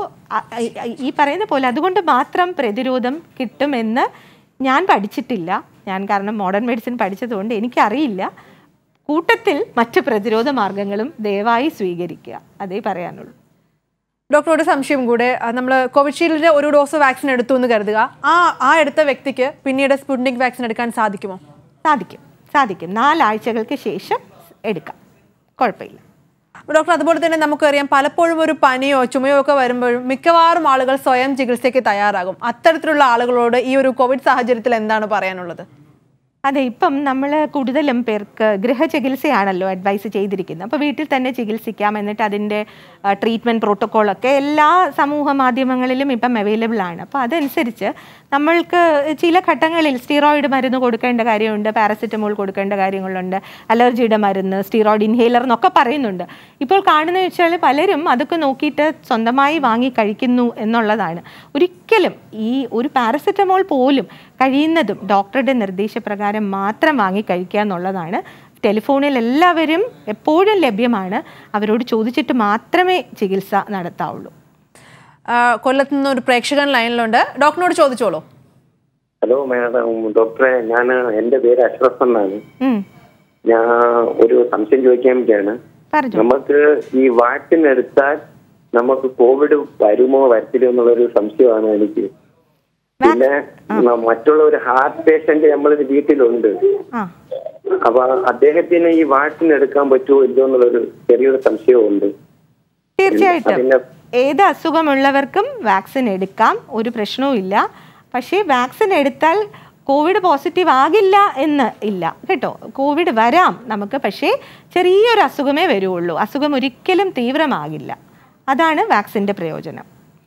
ഈ പറയുന്ന പോലെ അതുകൊണ്ട് മാത്രം പ്രതിരോധം കിട്ടുമെന്ന് ഞാൻ പഠിച്ചിട്ടില്ല ഞാൻ കാരണം മോഡേൺ മെഡിസിൻ പഠിച്ചതുകൊണ്ട് എനിക്കറിയില്ല കൂട്ടത്തിൽ മറ്റ് പ്രതിരോധ മാർഗങ്ങളും ദയവായി സ്വീകരിക്കുക അതേ പറയാനുള്ളൂ ഡോക്ടർ ഒരു സംശയം കൂടെ നമ്മൾ കോവിഷീൽഡിന്റെ ഒരു ഡോസ് വാക്സിൻ എടുത്തു എന്ന് കരുതുക ആ ആ എടുത്ത വ്യക്തിക്ക് പിന്നീട് സ്പുട്നിക് വാക്സിൻ എടുക്കാൻ സാധിക്കുമോ സാധിക്കും സാധിക്കും നാലാഴ്ചകൾക്ക് ശേഷം എടുക്കാം കുഴപ്പമില്ല ഡോക്ടർ അതുപോലെ തന്നെ നമുക്കറിയാം പലപ്പോഴും ഒരു പനിയോ ചുമയോ ഒക്കെ വരുമ്പോഴും മിക്കവാറും ആളുകൾ സ്വയം ചികിത്സയ്ക്ക് തയ്യാറാകും അത്തരത്തിലുള്ള ആളുകളോട് ഈ ഒരു കോവിഡ് സാഹചര്യത്തിൽ എന്താണ് പറയാനുള്ളത് അതെ ഇപ്പം നമ്മൾ കൂടുതലും പേർക്ക് ഗൃഹചികിത്സയാണല്ലോ അഡ്വൈസ് ചെയ്തിരിക്കുന്നത് അപ്പോൾ വീട്ടിൽ തന്നെ ചികിത്സിക്കാം എന്നിട്ട് അതിൻ്റെ ട്രീറ്റ്മെൻറ്റ് പ്രോട്ടോക്കോളൊക്കെ എല്ലാ സമൂഹ മാധ്യമങ്ങളിലും ഇപ്പം അവൈലബിൾ ആണ് അപ്പോൾ അതനുസരിച്ച് നമ്മൾക്ക് ചില ഘട്ടങ്ങളിൽ സ്റ്റീറോയിഡ് മരുന്ന് കൊടുക്കേണ്ട കാര്യമുണ്ട് പാരസെറ്റമോൾ കൊടുക്കേണ്ട കാര്യങ്ങളുണ്ട് അലർജിയുടെ മരുന്ന് സ്റ്റീറോയിഡ് ഇൻഹേലർ എന്നൊക്കെ പറയുന്നുണ്ട് ഇപ്പോൾ കാണുന്നത് വെച്ചാൽ പലരും അതൊക്കെ നോക്കിയിട്ട് സ്വന്തമായി വാങ്ങി കഴിക്കുന്നു എന്നുള്ളതാണ് ഒരിക്കലും ഈ ഒരു പാരസെറ്റമോൾ പോലും കഴിയുന്നതും ഡോക്ടറുടെ നിർദ്ദേശപ്രകാരം മാത്രം വാങ്ങി കഴിക്കുക എന്നുള്ളതാണ് ടെലിഫോണിൽ എല്ലാവരും എപ്പോഴും ലഭ്യമാണ് അവരോട് ചോദിച്ചിട്ട് മാത്രമേ ചികിത്സ നടത്താവുള്ളൂ ആ, കൊല്ലത്ത് നിന്ന് ഒരു പ്രേക്ഷകൻ ലൈനിലുണ്ട് ഡോക്ടറിനോട് ചോദിച്ചോളൂ ഹലോ മാഡം ഡോക്ടറെ ഞാൻ എന്റെ പേര് അഷ്റഫ് എന്നാണ് ഉം, ഞാൻ ഒരു സംശയം ചോദിക്കാൻ വേണ്ടിയാണ് പറഞ്ഞോ നമുക്ക് ഈ വാക്സിൻ എടുത്താൽ നമുക്ക് കോവിഡ് വരുമോ വരത്തില്ലോ എന്നുള്ളൊരു സംശയമാണ് എനിക്ക് പിന്നെ ന- മറ്റുള്ള ഒരു ഹാർട്ട് പേഷ്യന്റ് നമ്മളിത് വീട്ടിലുണ്ട് ആ അപ്പൊ അദ്ദേഹത്തിന് ഈ വാക്സിൻ എടുക്കാൻ പറ്റുമോ ഇല്ലയോ എന്നുള്ളൊരു ചെറിയൊരു സംശയമുണ്ട് തീർച്ചയായിട്ടും അതിന്റെ ഏത് അസുഖമുള്ളവർക്കും വാക്സിൻ എടുക്കാം ഒരു പ്രശ്നവും ഇല്ല പക്ഷേ വാക്സിൻ എടുത്താൽ കോവിഡ് പോസിറ്റീവ് ആകില്ല എന്ന് ഇല്ല കേട്ടോ കോവിഡ് വരാം നമുക്ക് പക്ഷേ ചെറിയൊരു അസുഖമേ വരുള്ളൂ അസുഖം ഒരിക്കലും തീവ്രമാകില്ല അതാണ് വാക്സിൻ്റെ പ്രയോജനം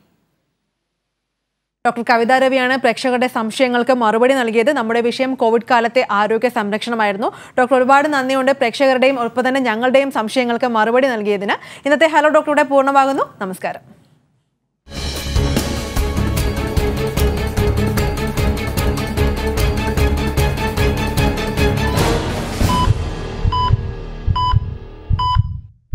ഡോക്ടർ കവിത രവിയാണ് പ്രേക്ഷകരുടെ സംശയങ്ങൾക്ക് മറുപടി നൽകിയത് നമ്മുടെ വിഷയം കോവിഡ് കാലത്തെ ആരോഗ്യ സംരക്ഷണമായിരുന്നു ഡോക്ടർ ഒരുപാട് നന്ദിയുണ്ട് പ്രേക്ഷകരുടെയും ഒപ്പം തന്നെ ഞങ്ങളുടെയും സംശയങ്ങൾക്ക് മറുപടി നൽകിയതിന് ഇന്നത്തെ ഹലോ ഡോക്ടറുടെ പൂർണ്ണമാകുന്നു നമസ്കാരം